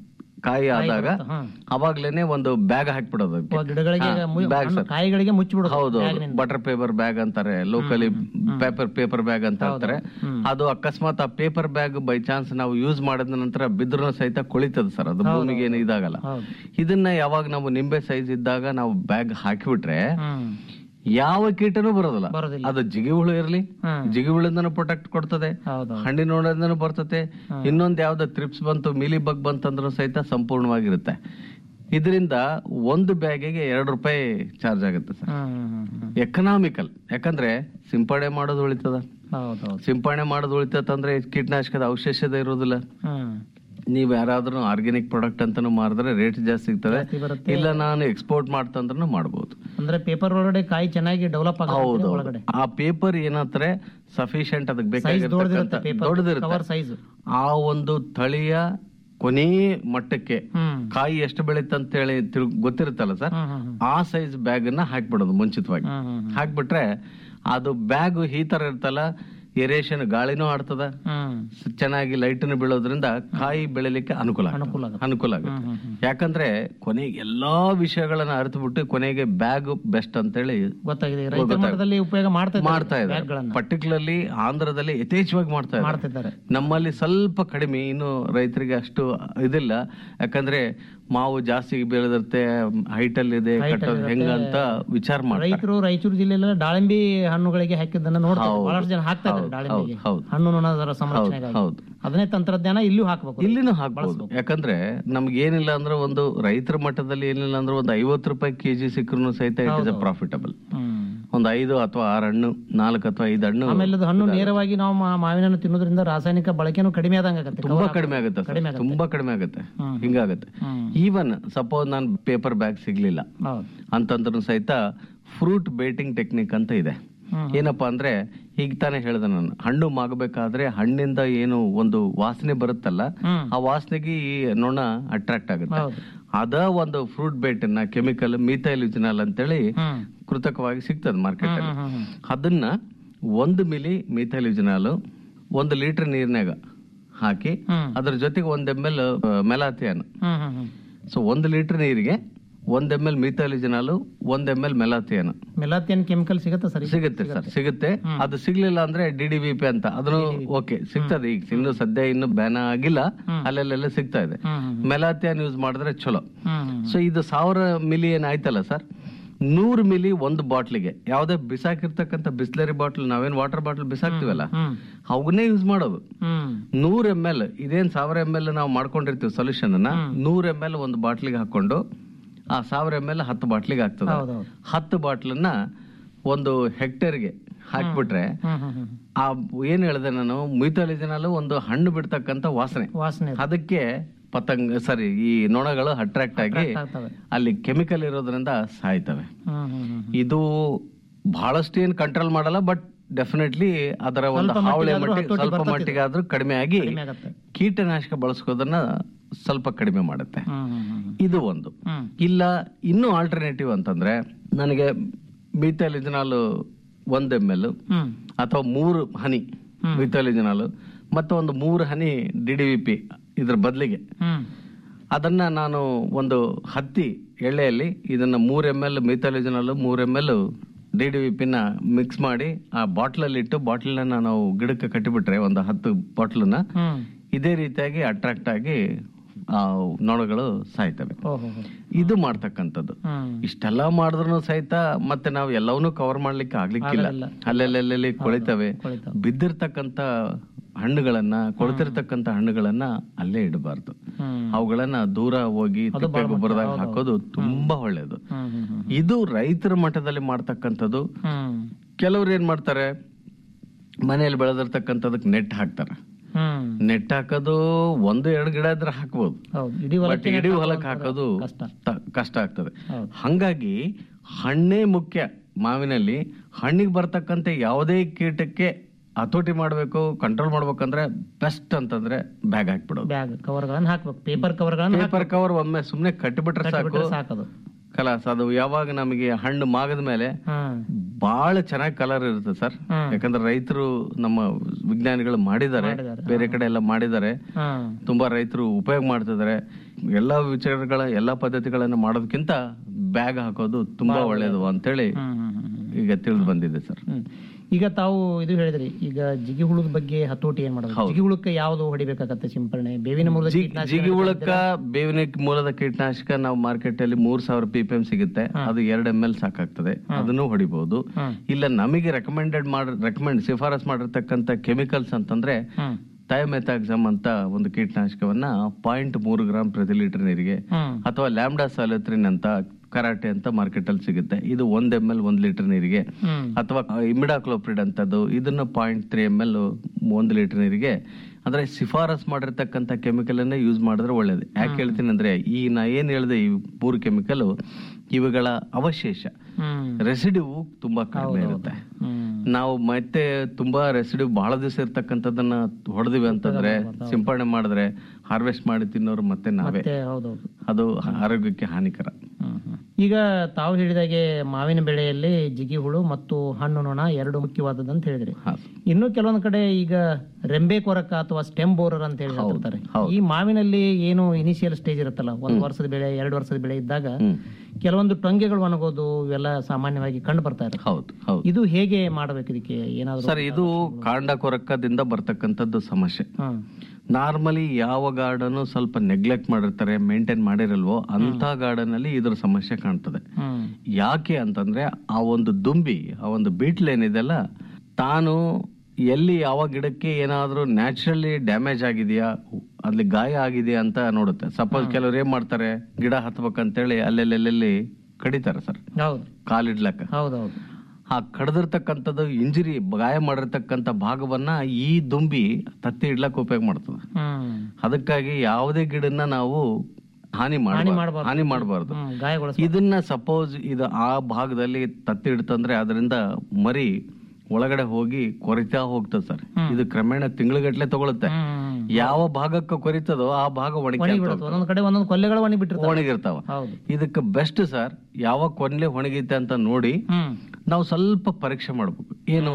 ಕಾಯಿ ಆದಾಗ ಬರುತ್ತೆ, ಹ್ಮ್. ಅವಾಗ್ಲೇನೆ ಒಂದು ಬ್ಯಾಗ್ ಹಾಕ್ಬಿಡೋದು ಅದಕ್ಕೆ. ಗಿಡಗಳಿಗೆ ಹಾ, ಮು- bag ಹಣ್ಣು sir. ಕಾಯಿಗಳಿಗೆ ಮುಚ್ಚಿಬಿಡೋದು ಹೌದು ಬ್ಯಾಗ್ನಿಂದ. ಬಟರ್ ಪೇಪರ್ ಬ್ಯಾಗ್ ಅಂತಾರೆ ಲೋಕಲಿ ಪೇಪರ್ ಪೇಪರ್ ಬ್ಯಾಗ್ ಅಂತ ಹೇಳ್ತಾರೆ ಹ್ಮ್. ಅದು ಅಕಸ್ಮಾತ್ ಆ ಪೇಪರ್ ಬ್ಯಾಗ್ ಬೈ ಚಾನ್ಸ್ ನಾವು ಯೂಸ್ ಮಾಡಿದ ನಂತರ ಬಿದ್ರು ಸಹಿತ ಕೊಳಿತದ ಸರ್ ಅದು ಭೂಮಿಗೆ ಏನು ಇದಾಗಲ್ಲ ಹೌದು ಇದನ್ನ ಯಾವಾಗ ನಾವು ನಿಂಬೆ ಸೈಜ್ ಇದ್ದಾಗ ನಾವು ಬ್ಯಾಗ್ ಹಾಕಿಬಿಟ್ರೆ ಹ್ಮ್ ಯಾವ ಕೀಟನೂ ಬರೋದಿಲ್ಲ ಬರೋದಿಲ್ಲ. ಅದು ಜಿಗಿ ಹುಳು ಇರ್ಲಿ ಹ್ಮ್. ಜಿಗಿ ಹುಳಿಂದನೂ ಪ್ರೊಟೆಕ್ಟ್ ಕೊಡ್ತದೆ ಹೌದು ಹಣ್ಣಿನ ನೋಡೋದನ್ನು ಬರ್ತದೆ ಇನ್ನೊಂದ್ ಯಾವ್ದೋ ತ್ರಿಪ್ಸ್ ಬಂತು ಮೀಲಿ ಬಗ್ ಬಂತಂದ್ರೂ ಸಹಿತ ಸಂಪೂರ್ಣವಾಗಿರುತ್ತೆ ಇದರಿಂದ ಒಂದು ಬ್ಯಾಗಿಗೆ ಎರಡು ರೂಪಾಯಿ ಚಾರ್ಜ್ ಆಗುತ್ತೆ ಸರ್ ಹ್ಮ್ ಹ್ಮ್ ಹ್ಮ್ ಎಕನಾಮಿಕಲ್ ಯಾಕಂದ್ರೆ ಸಿಂಪಡಣೆ ಮಾಡೋದು ಉಳಿತದ ಹೌದು ಹೌದು ಸಿಂಪಡಣೆ ಮಾಡೋದು ಉಳಿತಂದ್ರೆ ಕೀಟನಾಶಕದ ಅವಶೇಷದ ಇರೋದಿಲ್ಲ ಹ್ಮ್ ನೀವ್ ಯಾರಾದ್ರೂ ಆರ್ಗ್ಯಾನಿಕ್ ಪ್ರಾಡಕ್ಟ್ ಅಂತಾನು ಮಾರಿದ್ರೆ ರೇಟ್ ಜಾಸ್ತಿ ಸಿಗ್ತದೆ ಜಾಸ್ತಿ ಬರುತ್ತೆ. ಇಲ್ಲ ನಾನು ಎಕ್ಸ್ಪೋರ್ಟ್ ಮಾಡ್ತಂದ್ರೂ ಮಾಡ್ಬೋದು ಅಂದ್ರೆ ಪೇಪರ್ ಒಳಗಡೆ ಕಾಯಿ ಚೆನ್ನಾಗಿ ಡೆವಲಪ್ ಹೌದು ಆಗುತ್ತೆ ಒಳಗಡೆ ಆ ಪೇಪರ್ ಏನಂತಾರೆ ಸಫಿಶಿಯಂಟ್ ಅದಕ್ಕೆ ಸೈಜ್ ದೊಡ್ಡದಿರುತ್ತೆ ಬೇಕಾಗಿರ್ತಕ್ಕಂಥ ಪೇಪರ್ ದೊಡ್ಡದಿರುತ್ತೆ ಕವರ್ ಸೈಜ್ ಆ ಒಂದು ತಳಿಯ ಕೊನೆ ಮಟ್ಟಕ್ಕೆ ಹ್ಮ್ ಕಾಯಿ ಎಷ್ಟು ಬೆಳೀತಂತ ಹೇಳಿ ತಿಳ್- ಗೊತ್ತಿರುತ್ತಲ್ಲ ಸರ್ ಹ್ಮ್ ಹ್ಮ್ ಹ್ಮ್ ಆ ಸೈಜ್ ಬ್ಯಾಗ್ ನ ಹಾಕ್ಬಿಡೋದು ಮುಂಚಿತವಾಗಿ ಹ್ಮ್ ಹ್ಮ್ ಹಾಕ್ಬಿಟ್ರೆ ಅದು ಬ್ಯಾಗ್ ಈ ತರ ಇರ್ತಲ್ಲ ಏರೇಷನ್ ಗಾಳಿನೂ ಆಡ್ತದ ಹ್ಮ್ ಸ್- ಚೆನ್ನಾಗಿ ಲೈಟ್ ಬೀಳೋದ್ರಿಂದ ಕಾಯಿ ಬೆಳಿಲಿಕ್ಕೆ ಅನುಕೂಲ ಆಗ್ತದೆ. ಅನುಕೂಲ ಆಗುತ್ತೆ. ಅನುಕೂಲ ಆಗುತ್ತೆ ಯಾಕಂದ್ರೆ ಕೊನೆಗೆ ಎಲ್ಲಾ ವಿಷಯಗಳನ್ನ ಅರಿತು ಬಿಟ್ಟು ಕೊನೆಗೆ ಬ್ಯಾಗ್ ಬೆಸ್ಟ್ ಅಂತೇಳಿ ಗೊತ್ತಾಗಿದೆ ರೈತರ ಗೊತ್ತಾಗಿದೆ. ಮಟ್ಟದಲ್ಲಿ ಉಪಯೋಗ ಮಾಡ್ತಾ ಇದ್ದಾರೆ ಮಾಡ್ತಾ ಇದ್ದಾರೆ ಬ್ಯಾಗ್ಗಳನ್ನ. ಪರ್ಟಿಕ್ಯುಲರ್ಲಿ ಆಂಧ್ರದಲ್ಲಿ ಯಥೇಚ್ಛವಾಗಿ ಮಾಡ್ತಾ ಇದ್ದಾರೆ ಮಾಡ್ತಿದ್ದಾರೆ ನಮ್ಮಲ್ಲಿ ಸ್ವಲ್ಪ ಕಡಿಮೆ ಇನ್ನು ರೈತರಿಗೆ ಅಷ್ಟು ಇದಿಲ್ಲ ಯಾಕಂದ್ರೆ ಮಾವು ಜಾಸ್ತಿ ಬೆಳೆದಿರುತ್ತೆ ಹೈಟ್ ಅಲ್ಲಿ ಇದೆ Height ಕಟ್ಟೋದು ಅಲ್ಲಿ ಹೆಂಗ ಇರುತ್ತೆ. ಅಂತ ವಿಚಾರ ಮಾಡ್ತಾರೆ ರೈತರು ರಾಯಚೂರು ಜಿಲ್ಲೆಯಲ್ಲ ದಾಳಿಂಬಿ ಹಣ್ಣುಗಳಿಗೆ ಹಾಕಿದ್ದನ್ನ ನೋಡ್ತಾರೆ ಹೌದು. ಬಹಳಷ್ಟು ಜನ ಹಾಕ್ತಾ ಇದ್ದಾರೆ ಹೌದು, ದಾಳಿಂಬಿಗೆ ಹೌದು, ಹೌದು. ಹಣ್ಣು ನೊಣದ ಸಂರಕ್ಷಣೆಗಾಗಿ ಹೌದು. ಅದನ್ನೇ ತಂತ್ರಜ್ಞಾನ ಇಲ್ಲೂ ಹಾಕಬೇಕು ಇಲ್ಲಿನೂ ಹಾಕ್ಬೋದು ಯಾಕಂದ್ರೆ ನಮ್ಗೆ ಏನಿಲ್ಲ ಅಂದ್ರೆ ಒಂದು ರೈತರ ಮಟ್ಟದಲ್ಲಿ ಏನಿಲ್ಲ ಅಂದ್ರೆ ಒಂದು ಐವತ್ತು ರೂಪಾಯಿ ಕೆಜಿ ಸಿಕ್ಕರೂ ಸಹಿತ ಇಟ್ ಇಸ್ ಪ್ರಾಫಿಟಬಲ್ ಒಂದು ಐದು ಅಥವಾ ಆರು ಹಣ್ಣು ನಾಲ್ಕು ಅಥವಾ ಐದು ಹಣ್ಣು ಆಮೇಲೆ ಅದು ಹಣ್ಣು ನೇರವಾಗಿ ನಾವು ಮಾ- ಮಾವಿನ ಹಣ್ಣು ತಿನ್ನೋದ್ರಿಂದ ರಾಸಾಯನಿಕ ಬಳಕೆನೂ ಕಡಿಮೆ ಆದಂಗೆ ಆಗುತ್ತೆ ತುಂಬಾ ಕಡಿಮೆ ಆಗುತ್ತೆ sir. ಕಡಿಮೆ ಆಗುತ್ತೆ. ತುಂಬಾ ಕಡಿಮೆ ಆಗುತ್ತೆ ಹ್ಮ್. ಹಿಂಗಾಗುತ್ತೆ ಹ್ಮ್. ಈವನ್ ಸಪೋಸ್ ನಾನು ಪೇಪರ್ ಬ್ಯಾಗ್ ಸಿಗ್ಲಿಲ್ಲ ಹೌದು ಅಂತಂದ್ರೂ ಸಹಿತ ಫ್ರೂಟ್ ಬೇಟಿಂಗ್ ಟೆಕ್ನಿಕ್ ಅಂತ ಇದೆ ಹ್ಮ್. ಏನಪ್ಪಾ ಅಂದ್ರೆ ಈಗ ತಾನೇ ಹೇಳ್ದೆ ನಾನು ಹಣ್ಣು ಮಾಗಬೇಕಾದ್ರೆ ಹಣ್ಣಿಂದ ಏನು ಒಂದು ವಾಸನೆ ಬರುತ್ತಲ್ಲ ಹ್ಮ್. ಆ ವಾಸನೆಗೆ ಈ ನೊಣ ಅಟ್ರಾಕ್ಟ್ ಆಗುತ್ತೆ ಹೌದು. ಅದ ಒಂದು ಫ್ರೂಟ್ ಬೇಟ್ ನ ಕೆಮಿಕಲ್ ಮಿಥೈಲಿಜಿನಲ್ ಅಂತೇಳಿ ಹ್ಮ್. ಕೃತಕವಾಗಿ ಸಿಗ್ತದೆ ಮಾರ್ಕೆಟ್ ಅಲ್ಲಿ ಹ್ಮ್, ಹ್ಮ್, ಹ್ಮ್. ಅದನ್ನ ಒಂದು ಮಿಲಿ ಮಿಥೈಲಿಜಿನಾಲ್ ಒಂದು ಲೀಟರ್ ನೀರ್ನಾಗ ಹಾಕಿ ಹ್ಮ್. ಅದ್ರ ಜೊತೆಗೆ ಒಂದ್ M L malathion hmm hmm hmm so ಒಂದು ಲೀಟರ್ ನೀರಿಗೆ ಒಂದ್ ಎಮ್ ಎಲ್ ಮಿಥೈಲಿಜಿನಾಲ್ ಒಂದ್ M L malathion malathion chemical ಸಿಗುತ್ತೆ ಸರಿ ಸಿಗುತ್ತೆ ಸರ್ ಸಿಗುತ್ತೆ ಅದು ಸಿಗ್ಲಿಲ್ಲ ಅಂದ್ರೆ ಡಿ ಡಿ ಪಿ ಅಂತ ಅದನ್ನು ಓಕೆ ಸಿಗ್ತದೆ ಈಗ ಇನ್ನು ಸದ್ಯ ಇನ್ನು ಬ್ಯಾನ್ ಆಗಿಲ್ಲ ಅಲ್ಲೆಲ್ಲೆಲ್ಲ ಸಿಗ್ತಾ ಇದೆ ಹ್ಮ್ ಹ್ಮ್ ಮೆಲಾಥಿಯನ್ ಯೂಸ್ ಮಾಡಿದ್ರೆ ಚಲೋ ಹ್ಮ್ ಹ್ಮ್ ಸೊ ಇದು ಸಾವಿರ ಮಿಲಿ ಏನ್ ಆಯ್ತಲ್ಲ ಸರ್ ನೂರು ಮಿಲಿ ಒಂದು ಬಾಟ್ಲಿಗೆ ಯಾವ್ದೇ ಬಿಸಾಕಿರ್ತಕ್ಕಂಥ ಬಿಸ್ಲರಿ ಬಾಟ್ಲ್ ನಾವೇನ್ ವಾಟರ್ ಬಾಟ್ಲ್ ಬಿಸಾಕ್ತಿವಲ್ಲ ಹ್ಮ್ ಅವನ್ನೇ ಯೂಸ್ ಮಾಡೋದು ಹ್ಮ್ ನೂರ್ ಎಮ್ ಎಲ್ ಇದೇನ್ ಸಾವಿರ ಎಮ್ ಎಲ್ ನಾವು ಮಾಡ್ಕೊಂಡಿರ್ತೀವಿ ಸೊಲ್ಯೂಷನ್ ಅನ್ನ ನೂರ್ ಎಮ್ ಎಲ್ ಒಂದು ಬಾಟ್ಲಿಗೆ ಹಾಕೊಂಡು ಆ ಸಾವಿರ ಎಮ್ ಎಲ್ ಹತ್ತು ಬಾಟ್ಲಿಗೆ ಆಗ್ತದೆ ಹೌದೌದು ಹತ್ತು ಬಾಟ್ಲನ್ನ ಒಂದು ಹೆಕ್ಟೇರ್ಗೆ ಹಾಕ್ಬಿಟ್ರೆ ಹ್ಮ್ ಹ್ಮ್ ಹ್ಮ್ ಆ ಏನ್ ಹೇಳಿದೆ ನಾನು ಮ್ಯೂಥಾಲಿಜಿನಲ್ ಒಂದು ಹಣ್ಣು ಬಿಡ್ತಕ್ಕಂತ ವಾಸನೆ ವಾಸನೆ ಅದಕ್ಕೆ ಪತಂಗ ಸರಿ ಈ ನೊಣಗಳು ಅಟ್ರಾಕ್ಟ್ ಆಗಿ Attract ಆಗ್ತವೆ. ಅಲ್ಲಿ ಕೆಮಿಕಲ್ ಇರೋದ್ರಿಂದ ಸಾಯ್ತವೆ ಹ್ಮ್ ಹ್ಮ್ ಹ್ಮ್ ಇದು ಬಹಳಷ್ಟು ಏನ್ ಕಂಟ್ರೋಲ್ ಮಾಡಲ್ಲ ಬಟ್ ಡೆಫಿನೆಟ್ಲಿ ಅದರ ಒಂದು ಸ್ವಲ್ಪ ಹಾವಳಿ ಮಟ್ಟಿಗಾದ್ರೂ ಮಟ್ಟಿಗೆ ಹತೋಟಿ ಸ್ವಲ್ಪ ಬರ್ತದೆ ಮಟ್ಟಿಗೆ ಆದ್ರೂ ಕಡಿಮೆ ಆಗಿ ಕಡಿಮೆ ಆಗತ್ತೆ. ಕೀಟನಾಶಕ ಬಳಸೋದನ್ನ ಸ್ವಲ್ಪ ಕಡಿಮೆ ಮಾಡುತ್ತೆ ಹ್ಮ್ ಹ್ಮ್ ಹ್ಮ್ ಇದು ಒಂದು ಹ್ಮ್. ಇಲ್ಲ ಇನ್ನೂ ಆಲ್ಟರ್ನೇಟಿವ್ ಅಂತಂದ್ರೆ ನನಗೆ ಮಿಥಾಲಿಜನಾಲ್ ಒಂದ್ ಎಮ್ ಎಲ್ ಹ್ಮ್ ಅಥವಾ ಮೂರು ಹನಿ ಮಿಥಾಲಿಜನಾಲ್ ಮತ್ತೆ ಒಂದು ಮೂರು ಹನಿ ಡಿ ಡಿ ವಿ ಪಿ ಇದ್ರ ಬದಲಿಗೆ ಹ್ಮ್ ಅದನ್ನ ನಾನು ಒಂದು ಹತ್ತಿ ಎಳ್ಳೆಯಲ್ಲಿ ಇದನ್ನ ಮೂರ್ ಎಮ್ ಎಲ್ ಮಿಥಾಲಿಜನಲ್ ಮೂರ್ M L D D V ಪಿನ ಮಿಕ್ಸ್ ಮಾಡಿ ಆ ಬಾಟ್ಲಲ್ಲಿ ಇಟ್ಟು ಬಾಟ್ಲನ್ನ ನಾವು ಗಿಡಕ್ಕೆ ಕಟ್ಟಿಬಿಟ್ರೆ ಒಂದು ಹತ್ತು ಬಾಟ್ಲನ್ನ ಹ್ಮ್ ಇದೇ ರೀತಿಯಾಗಿ ಅಟ್ರಾಕ್ಟ್ ಆಗಿ ಆ ನೊಣಗಳು ಸಾಯ್ತವೆ ಓಹೋ ಇದು ಮಾಡ್ತಕ್ಕಂಥದ್ದು ಹ್ಮ್ ಇಷ್ಟೆಲ್ಲ ಮಾಡಿದ್ರು ಸಹಿತ ಮತ್ತೆ ನಾವು ಎಲ್ಲವನ್ನೂ ಕವರ್ ಮಾಡ್ಲಿಕ್ಕೆ ಆಗ್ಲಿಕ್ಕಿಲ್ಲ ಆಗಲ್ಲ. ಅಲ್ಲೆಲ್ಲೆಲ್ಲಿ ಕೊಳಿತವೆ ಕೊಳಿತವೆ. ಬಿದ್ದಿರ್ತಕ್ಕಂಥ ಹಣ್ಣುಗಳನ್ನ ಕೊಳ್ತಿರ್ತಕ್ಕಂಥ ಹಣ್ಣುಗಳನ್ನ ಅಲ್ಲೇ ಇಡಬಾರ್ದು ಹ್ಮ್ ಅವುಗಳನ್ನ ದೂರ ಹೋಗಿ ಅದು ತಿಪ್ಪೆ ಬಹಳ ಗೊಬ್ಬರದಾಗ ಮುಖ್ಯ. ಹಾಕೋದು ತುಂಬಾ ಒಳ್ಳೇದು ಹ್ಮ್ ಹ್ಮ್ ಹ್ಮ್ ಇದು ರೈತರ ಮಟ್ಟದಲ್ಲಿ ಮಾಡ್ತಕ್ಕಂಥದ್ದು ಹ್ಮ್ ಕೆಲವ್ರು ಏನ್ ಮಾಡ್ತಾರೆ ಮನೆಯಲ್ಲಿ ಬೆಳೆದಿರ್ತಕ್ಕಂಥದಕ್ಕೆ ನೆಟ್ ಹಾಕ್ತಾರೆ ಹ್ಮ್ ನೆಟ್ ಹಾಕೋದು ಒಂದು ಎರಡು ಗಿಡ ಇದ್ರೆ ಹಾಕ್ಬೋದು ಹೌದು ಇಡೀ ಬಟ್ ಹೊಲಕ್ಕೆ ಇಡೀ net ಹೊಲಕ್ಕೆ ಹಾಕೋದು ಹಾಕೋದು ಕಷ್ಟ. ತ- ಕಷ್ಟ ಆಗ್ತದೆ ಹೌದು. ಹಂಗಾಗಿ ಹಣ್ಣೇ ಮುಖ್ಯ ಮಾವಿನಲ್ಲಿ ಹಣ್ಣಿಗೆ ಬರ್ತಕ್ಕಂಥ ಯಾವುದೇ ಕೀಟಕ್ಕೆ ಹತೋಟಿ ಮಾಡಬೇಕು ಕಂಟ್ರೋಲ್ ಮಾಡ್ಬೇಕಂದ್ರೆ ಬೆಸ್ಟ್ ಅಂತಂದ್ರೆ ಬ್ಯಾಗ್ ಹಾಕ್ಬಿಡೋದು ಬ್ಯಾಗ್ ಕವರ್ಗಳನ್ನ ಹಾಕ್ಬೇಕು ಪೇಪರ್ ಕವರ್ಗಳನ್ನ ಪೇಪರ್ ಕವರ್ ಒಮ್ಮೆ ಸುಮ್ನೆ ಕಟ್ಟಿಬಿಟ್ರೆ ಸಾಕು ಹಾಕ್ಬಿಟ್ರೆ ಸಾಕದು ಕಲಾಸ್ ಅದು ಯಾವಾಗ ನಮಗೆ ಹಣ್ಣು ಮಾಗದ ಮೇಲೆ ಹ್ಮ್ ಬಹಳ ಚೆನ್ನಾಗಿ ಕಲರ್ ಇರುತ್ತೆ ಸರ್ ಹ್ಮ್. ಯಾಕಂದ್ರೆ ರೈತರು ನಮ್ಮ ವಿಜ್ಞಾನಿಗಳು ಮಾಡಿದ್ದಾರೆ ಮಾಡಿದ್ದಾರೆ. ಬೇರೆ ಕಡೆ ಎಲ್ಲ ಮಾಡಿದ್ದಾರೆ ಹ್ಮ್ ತುಂಬಾ ರೈತರು ಉಪಯೋಗ ಮಾಡ್ತಿದ್ದಾರೆ ಎಲ್ಲಾ ವಿಚಾರಗಳ ಎಲ್ಲಾ ಪದ್ಧತಿಗಳನ್ನ ಮಾಡೋದಕ್ಕಿಂತ ಬ್ಯಾಗ್ ಹಾಕೋದು ತುಂಬಾ ಒಳ್ಳೇದು ಅಂತೇಳಿ ಹ್ಮ್ ಹ್ಮ್ ಹ್ಮ್ ಹ್ಮ್ ಈಗ ತಿಳಿದು ಬಂದಿದೆ ಸರ್ ಹ್ಮ್. ಈಗ ತಾವು ಇದು ಹೇಳಿದ್ರಿ ಈಗ ಜಿಗಿ ಹುಳದ ಬಗ್ಗೆ ಹತೋಟಿ ಏನ್ ಮಾಡೋದು ಜಿಗಿ ಹುಳಕ್ಕೆ ಯಾವ್ದು ಹೊಡಿಬೇಕಾಗತ್ತೆ ಸಿಂಪರಣೆ ಬೇವಿನ ಮೂಲದ ಕೀಟನಾಶಕ ಜಿಗಿ ಹುಳಕ್ಕ ಬೇವಿನ ಮೂಲದ ಕೀಟನಾಶಕ ನಾವು ಮಾರ್ಕೆಟ್ ಅಲ್ಲಿ ಮೂರ್ ಸಾವಿರ ಪಿ ಪಿ ಎಂ ಸಿಗುತ್ತೆ ಅದು ಎರಡ್ ಎಂ ಎಲ್ ಸಾಕಾಗ್ತದೆ ಅದನ್ನು ಹೊಡಿಬಹುದು ಹ್ಮ್. ಇಲ್ಲ ನಮಗೆ ರೆಕಮೆಂಡೆಡ್ ಮಾಡ ರೆಕಮೆಂಡ್ ಶಿಫಾರಸ್ ಮಾಡಿರ್ತಕ್ಕಂಥ ಕೆಮಿಕಲ್ಸ್ ಅಂತಂದ್ರೆ ಹ್ಮ್ ಥೈಮೆಥಾಕ್ಸಮ್ ಅಂತ ಒಂದು ಕೀಟನಾಶಕವನ್ನ ಪಾಯಿಂಟ್ ಮೂರು ಗ್ರಾಮ್ ಪ್ರತಿ ಲೀಟರ್ ನೀರಿಗೆ ಹ್ಮ್ ಅಥವಾ ಲ್ಯಾಂಬ್ಡಾ ಸಾಲತ್ರಿನ್ ಅಂತ ಕರಾಟೆ ಅಂತ ಮಾರ್ಕೆಟ್ ಅಲ್ಲಿ ಸಿಗುತ್ತೆ ಇದು ಒಂದ್ ಎಂ ಎಲ್ ಒಂದ್ ಲೀಟರ್ ನೀರಿಗೆ ಹ್ಮ್ ಅಥವಾ ಇಮಿಡಾಕ್ಲೋಪ್ರಿಡ್ ಅಂತದ್ದು ಇದನ್ನ ಪಾಯಿಂಟ್ ತ್ರೀ ಎಮ್ ಎಲ್ ಒಂದು ಲೀಟರ್ ನೀರಿಗೆ ಅಂದ್ರೆ ಶಿಫಾರಸ್ ಮಾಡಿರ್ತಕ್ಕಂಥ ಕೆಮಿಕಲ್ ಅನ್ನ ಯೂಸ್ ಮಾಡಿದ್ರೆ ಒಳ್ಳೇದು ಯಾಕೆ ಹೇಳ್ತೀನಿ ಅಂದ್ರೆ ಈ ನಾ ಏನ್ ಹೇಳಿದೆ ಈ ಮೂರು ಕೆಮಿಕಲ್ ಇವುಗಳ ಅವಶೇಷ ಹ್ಮ್ ರೆಸಿಡಿವ್ ತುಂಬಾ ಕಡಿಮೆ ಇರುತ್ತೆ ಹ್ಮ್ ನಾವು ಮತ್ತೆ ತುಂಬಾ ರೆಸಿಡಿವ್ ಬಹಳ ದಿವಸ ಇರ್ತಕ್ಕಂಥದ್ದನ್ನ ಹೊಡೆದಿವಿ ಅಂತಂದ್ರೆ ಸಿಂಪರಣೆ ಮಾಡಿದ್ರೆ ಹಾರ್ವೆಸ್ಟ್ ಮಾಡಿ ತಿನ್ನೋರು ಮತ್ತೆ ನಾವೇ ಮತ್ತೆ ಹೌದೌದು ಅದು ಆರೋಗ್ಯಕ್ಕೆ ಹಾನಿಕರ ಹ್ಮ್, ಹ್ಮ್. ಈಗ ತಾವು ಹೇಳಿದಾಗೆ ಮಾವಿನ ಬೆಳೆಯಲ್ಲಿ ಜಿಗಿ ಹುಳು ಮತ್ತು ಹಣ್ಣು ನೊಣ ಎರಡು ಮುಖ್ಯವಾದದ್ದು ಅಂತ ಹೇಳಿದ್ರಿ ಹಾ. ಇನ್ನು ಕೆಲವೊಂದು ಕಡೆ ಈಗ ರೆಂಬೆ ಕೊರಕ ಅಥವಾ ಸ್ಟೆಮ್ ಬೋರರ್ ಅಂತ ಹೇಳಿ ಹೇಳ್ತಿರ್ತಾರೆ ಈ ಮಾವಿನಲ್ಲಿ ಏನು ಇನಿಷಿಯಲ್ ಸ್ಟೇಜ್ ಇರುತ್ತಲ್ಲ ಒಂದು ವರ್ಷದ ಬೆಳೆ ಎರಡು ವರ್ಷದ ಬೆಳೆ ಇದ್ದಾಗ ಕೆಲವೊಂದು ಟೊಂಗೆಗಳು ಒಣಗೋದು ಇವೆಲ್ಲ ಸಾಮಾನ್ಯವಾಗಿ ಕಂಡು ಬರ್ತಾ ಇರುತ್ತೆ ಹೌದು ಹೌದು ಇದು ಹೇಗೆ ಮಾಡಬೇಕು ಇದಕ್ಕೆ ಏನಾದ್ರು ಸರ್ ಇದು ಕಾಂಡ ಕೊರಕದಿಂದ ಬರ್ತಕ್ಕಂಥದ್ದು ಸಮಸ್ಯೆ ಹ್ಮ್ ನಾರ್ಮಲಿ ಯಾವ ಗಾರ್ಡನ್ ಸ್ವಲ್ಪ ನೆಗ್ಲೆಕ್ಟ್ ಮಾಡಿರ್ತಾರೆ ಮೇಂಟೈನ್ ಮಾಡಿರಲ್ವೋ ಅಂತ ಗಾರ್ಡನ್ ಅಲ್ಲಿ ಇದ್ರ ಸಮಸ್ಯೆ ಕಾಣ್ತದೆ ಹ್ಮ್ ಯಾಕೆ ಅಂತಂದ್ರೆ ಆ ಒಂದು ದುಂಬಿ ಆ ಒಂದು ಬೀಟ್ಲ್ ಏನಿದೆಲ್ಲ ತಾನು ಎಲ್ಲಿ ಯಾವ ಗಿಡಕ್ಕೆ ಏನಾದ್ರೂ ನ್ಯಾಚುರಲಿ ಡ್ಯಾಮೇಜ್ ಆಗಿದೆಯಾ ಅಲ್ಲಿ ಗಾಯ ಆಗಿದೆಯಾ ಅಂತ ನೋಡುತ್ತೆ ಸಪೋಸ್ ಕೆಲವ್ರು ಏನ್ ಮಾಡ್ತಾರೆ ಗಿಡ ಹತ್ಬೇಕಂತೇಳಿ ಅಲ್ಲೆಲ್ಲೆಲ್ಲಿ ಕಡಿತಾರೆ ಸರ್ ಹೌದು ಕಾಲಿಡ್ಲಕ್ಕ ಹೌದೌದು ಆ ಕಡ್ದಿರ್ತಕ್ಕಂಥದ್ದು ಇಂಜುರಿ ಗಾಯ ಮಾಡಿರ್ತಕ್ಕಂಥ ಭಾಗವನ್ನ ಈ ದುಂಬಿ ತತ್ತಿ ಇಡ್ಲಕ್ ಉಪಯೋಗ ಮಾಡ್ತದೆ ಹ್ಮ್ ಅದಕ್ಕಾಗಿ ಯಾವುದೇ ಗಿಡನ್ನ ನಾವು ಹಾನಿ ಹಾನಿ ಮಾಡಬಾರ್ದು ಮಾಡ್ಬಾರ್ದು. ಹಾನಿ ಮಾಡಬಾರ್ದು ಹ್ಮ್ ಗಾಯಗೊಳಿಸ ಇದನ್ನ ಸಪೋಸ್ ಇದು ಆ ಭಾಗದಲ್ಲಿ ತತ್ತಿ ಇಡ್ತಂದ್ರೆ ಅದರಿಂದ ಮರಿ ಒಳಗಡೆ ಹೋಗಿ ಕೊರಿತಾ ಹೋಗ್ತದೆ ಸರ್ ಇದು ಕ್ರಮೇಣ ತಿಂಗಳಗಟ್ಲೆ ತಗೊಳುತ್ತೆ ಹ್ಮ್ ಯಾವ ಭಾಗಕ್ಕೆ ಕೊರಿತದೋ ಆ ಭಾಗ ಒಣಗಿ ಒಣಗಿ ಬಿಡುತ್ತೆ ಒಂದೊಂದು ಕಡೆ ಒಂದೊಂದು ಕೊಲ್ಲೆಗಳು ಒಣಗಿ ಬಿಟ್ಟಿರ್ತಾವೆ ಒಣಗಿರ್ತಾವ ಹೌದು ಇದಕ್ಕೆ ಬೆಸ್ಟ್ ಸರ್ ಯಾವ ಕೊನ್ಲೆ ಒಣಗಿತ್ತೆ ಅಂತ ನೋಡಿ ಹ್ಮ್ ನಾವು ಸ್ವಲ್ಪ ಪರೀಕ್ಷೆ ಮಾಡ್ಬೇಕು ಏನು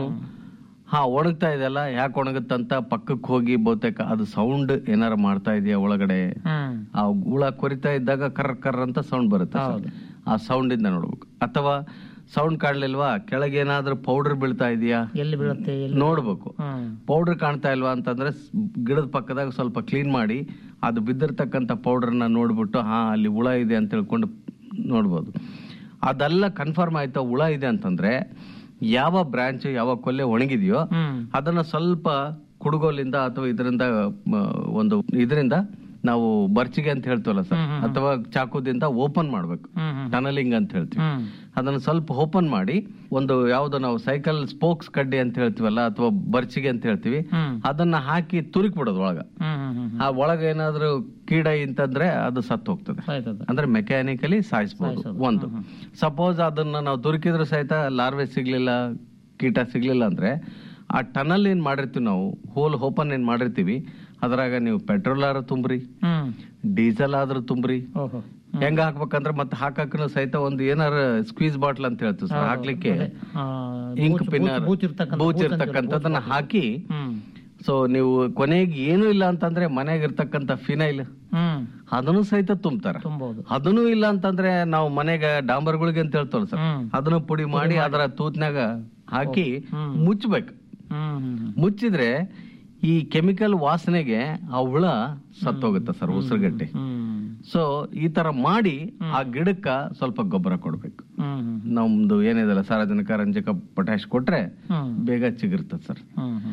ಹಾ ಒಣಗ್ತಾ ಇದೆಯಲ್ಲ ಯಾಕೆ ಒಣಗುತ್ತಂತ ಪಕ್ಕಕ್ಕೆ ಹೋಗಿ ಬಹುತೇಕ ಅದು ಸೌಂಡ್ ಏನಾರ ಮಾಡ್ತಾ ಇದೆಯಾ ಒಳಗಡೆ ಹ್ಮ್ ಆ ಹುಳ ಕೊರಿತಾ ಇದ್ದಾಗ ಕರ್ ಕರ್ ಅಂತ ಸೌಂಡ್ ಬರುತ್ತೆ ಸರ್. ಹೌದು. ಆ ಸೌಂಡ್ ಇಂದ ನೋಡ್ಬೇಕು ಅಥವಾ ಸೌಂಡ್ ಕಾಣ್ಲಿಲ್ವಾ ಕೆಳಗೆ ಏನಾದ್ರೂ ಪೌಡರ್ ಬೀಳ್ತಾ ಇದೆಯಾ ಎಲ್ಲಿ ಬೀಳುತ್ತೆ ಎಲ್ಲಿ ನೋಡ್ಬೇಕು ಹ್ಮ್ ಪೌಡರ್ ಕಾಣ್ತಾ ಇಲ್ವಾ ಅಂತಂದ್ರೆ ಸ್- ಗಿಡದ ಪಕ್ಕದಾಗ ಸ್ವಲ್ಪ ಕ್ಲೀನ್ ಮಾಡಿ ಅದು ಬಿದ್ದಿರ್ತಕ್ಕಂಥ ಪೌಡರ್ನ ನೋಡ್ಬಿಟ್ಟು ಹಾ ಅಲ್ಲಿ ಹುಳ ಇದೆ ಅಂತ ತಿಳ್ಕೊಂಡು ನೋಡ್ಬೋದು ಅದೆಲ್ಲ ಕನ್ಫರ್ಮ್ ಆಯ್ತಾ ಹುಳ ಇದೆ ಅಂತಂದ್ರೆ ಯಾವ ಬ್ರಾಂಚ್ ಯಾವ ಕೊಲ್ಲೆ ಒಣಗಿದೆಯೋ ಹ್ಮ್ ಅದನ್ನ ಸ್ವಲ್ಪ ಕುಡುಗೋಲಿಂದ ಅಥವಾ ಇದರಿಂದ ಮ, ಒಂದು ಇದರಿಂದ ನಾವು ಬರ್ಚಿಗೆ ಅಂತ ಹೇಳ್ತೀವಲ್ಲ ಸರ್ ಅಥವಾ ಚಾಕುದಿಂದ ಓಪನ್ ಮಾಡ್ಬೇಕು ಟನಲಿಂಗ್ ಅಂತ ಹೇಳ್ತೀವಿ ಅದನ್ನ ಸ್ವಲ್ಪ ಓಪನ್ ಮಾಡಿ ಒಂದು ಯಾವ್ದು ನಾವು ಸೈಕಲ್ ಸ್ಪೋಕ್ಸ್ ಕಡ್ಡಿ ಅಂತ ಹೇಳ್ತೀವಲ್ಲ ಅಥವಾ ಬರ್ಚಿಗೆ ಅಂತ ಹೇಳ್ತೀವಿ ಅದನ್ನ ಹಾಕಿ ತುರುಕ್ ಬಿಡೋದು ಒಳಗ ಆ ಒಳಗ ಏನಾದ್ರೂ ಕೀಡ ಇಂತಂದ್ರೆ ಅದು ಸತ್ತು ಹೋಗ್ತದೆ ಅಂದ್ರೆ ಮೆಕ್ಯಾನಿಕಲಿ ಸಾಯಿಸಬಹುದು ಒಂದು ಸಪೋಸ್ ಅದನ್ನ ನಾವು ತುರುಕಿದ್ರು ಸಹಿತ ಲಾರ್ವೆ ಸಿಗ್ಲಿಲ್ಲ ಕೀಟ ಸಿಗ್ಲಿಲ್ಲ ಅಂದ್ರೆ ಆ ಟನಲ್ ಏನ್ ಮಾಡಿರ್ತೀವಿ ನಾವು ಹೋಲ್ ಓಪನ್ ಏನ್ ಮಾಡಿರ್ತೀವಿ ಅದ್ರಾಗ ನೀವು ಪೆಟ್ರೋಲ್ ಆದ್ರೂ ತುಂಬ್ರಿ ಡೀಸೆಲ್ ಆದ್ರೂ ತುಂಬ್ರಿ ಹೆಂಗ ಹಾಕ್ಬೇಕಂದ್ರೆ ಮತ್ತೆ ಹಾಕಕ್ಕೂ ಸಹಿತ ಒಂದು ಏನಾರ ಸ್ಕ್ವೀಸ್ ಬಾಟ್ಲ್ ಅಂತ ಹೇಳ್ತೀವಿ ಸರ್ ಹಾಕ್ಲಿಕ್ಕೆ ಇಂಕ್ ಪಿನ್ನರ್ ಬೂಚ್ ಇರ್ತಕ್ಕಂಥದ್ದನ್ನ ಹಾಕಿ ಸೊ ನೀವು ಕೊನೆಗೆ ಏನು ಇಲ್ಲ ಅಂತಂದ್ರೆ ಮನೆಗೆ ಇರ್ತಕ್ಕಂಥ ಫಿನೈಲ್ ಅದನ್ನು ಸಹಿತ ತುಂಬ್ತಾರ ಅದನ್ನು ಇಲ್ಲ ಅಂತಂದ್ರೆ ನಾವು ಮನೆಗೆ ಡಾಂಬರ್ಗಳಿಗೆ ಅಂತ ಹೇಳ್ತೇವಲ್ಲ ಸರ್ ಅದನ್ನು ಪುಡಿ ಮಾಡಿ ಅದರ ತೂತ್ನಾಗ ಹಾಕಿ ಮುಚ್ಚಬೇಕು ಮುಚ್ಚಿದ್ರೆ ಈ ಕೆಮಿಕಲ್ ವಾಸನೆಗೆ ಆ ಹುಳ ಸತ್ತೋಗುತ್ತೆ ಸರ್ ಉಸಿರುಗಟ್ಟಿ ಸೊ ಈ ತರ ಮಾಡಿ ಆ ಗಿಡಕ್ಕ ಸ್ವಲ್ಪ ಗೊಬ್ಬರ ಕೊಡ್ಬೇಕು ನಮ್ದು ಏನಿದೆಲ್ಲ ಸಾರಜನಕ ರಂಜಕ ಪೊಟ್ಯಾಶ್ ಕೊಟ್ರೆ ಬೇಗ ಚಿಗುರ್ತದೆ ಸರ್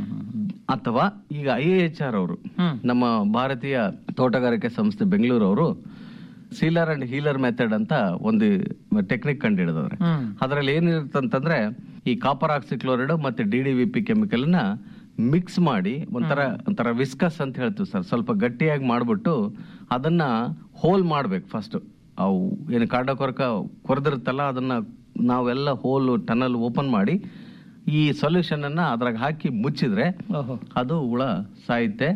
ಅಥವಾ ಈಗ ಐ ಎಚ್ ಆರ್ ಅವರು ನಮ್ಮ ಭಾರತೀಯ ತೋಟಗಾರಿಕೆ ಸಂಸ್ಥೆ ಬೆಂಗಳೂರು ಅವರು ಸೀಲರ್ ಅಂಡ್ ಹೀಲರ್ ಮೆಥಡ್ ಅಂತ ಒಂದು ಟೆಕ್ನಿಕ್ ಕಂಡು ಹಿಡಿದವ್ರೆ ಅದ್ರಲ್ಲಿ ಏನಿರುತ್ತಂತಂದ್ರೆ ಈ ಕಾಪರ್ ಆಕ್ಸಿಕ್ಲೋರೈಡ್ ಮತ್ತೆ D D V P chemical ನ ಮಿಕ್ಸ್ ಮಾಡಿ ಒಂಥರ ಒಂಥರ ವಿಸ್ಕಸ್ ಅಂತ ಹೇಳ್ತೀವಿ ಸರ್ ಸ್ವಲ್ಪ ಗಟ್ಟಿಯಾಗಿ ಮಾಡ್ಬಿಟ್ಟು ಅದನ್ನ ಹೋಲ್ ಮಾಡ್ಬೇಕು ಫಸ್ಟ್ ಅವು ಏನು ಕಾಡ ಕೊರಕ ಕೊರೆದಿರುತ್ತಲ್ಲ ಅದನ್ನ ನಾವೆಲ್ಲ ಹೋಲ್ ಟನಲ್ ಓಪನ್ ಮಾಡಿ ಈ ಸೊಲ್ಯೂಷನ್ ಅನ್ನ ಅದ್ರಾಗ ಹಾಕಿ ಮುಚ್ಚಿದ್ರೆ ಅದು ಹುಳ ಸಾಯುತ್ತೆ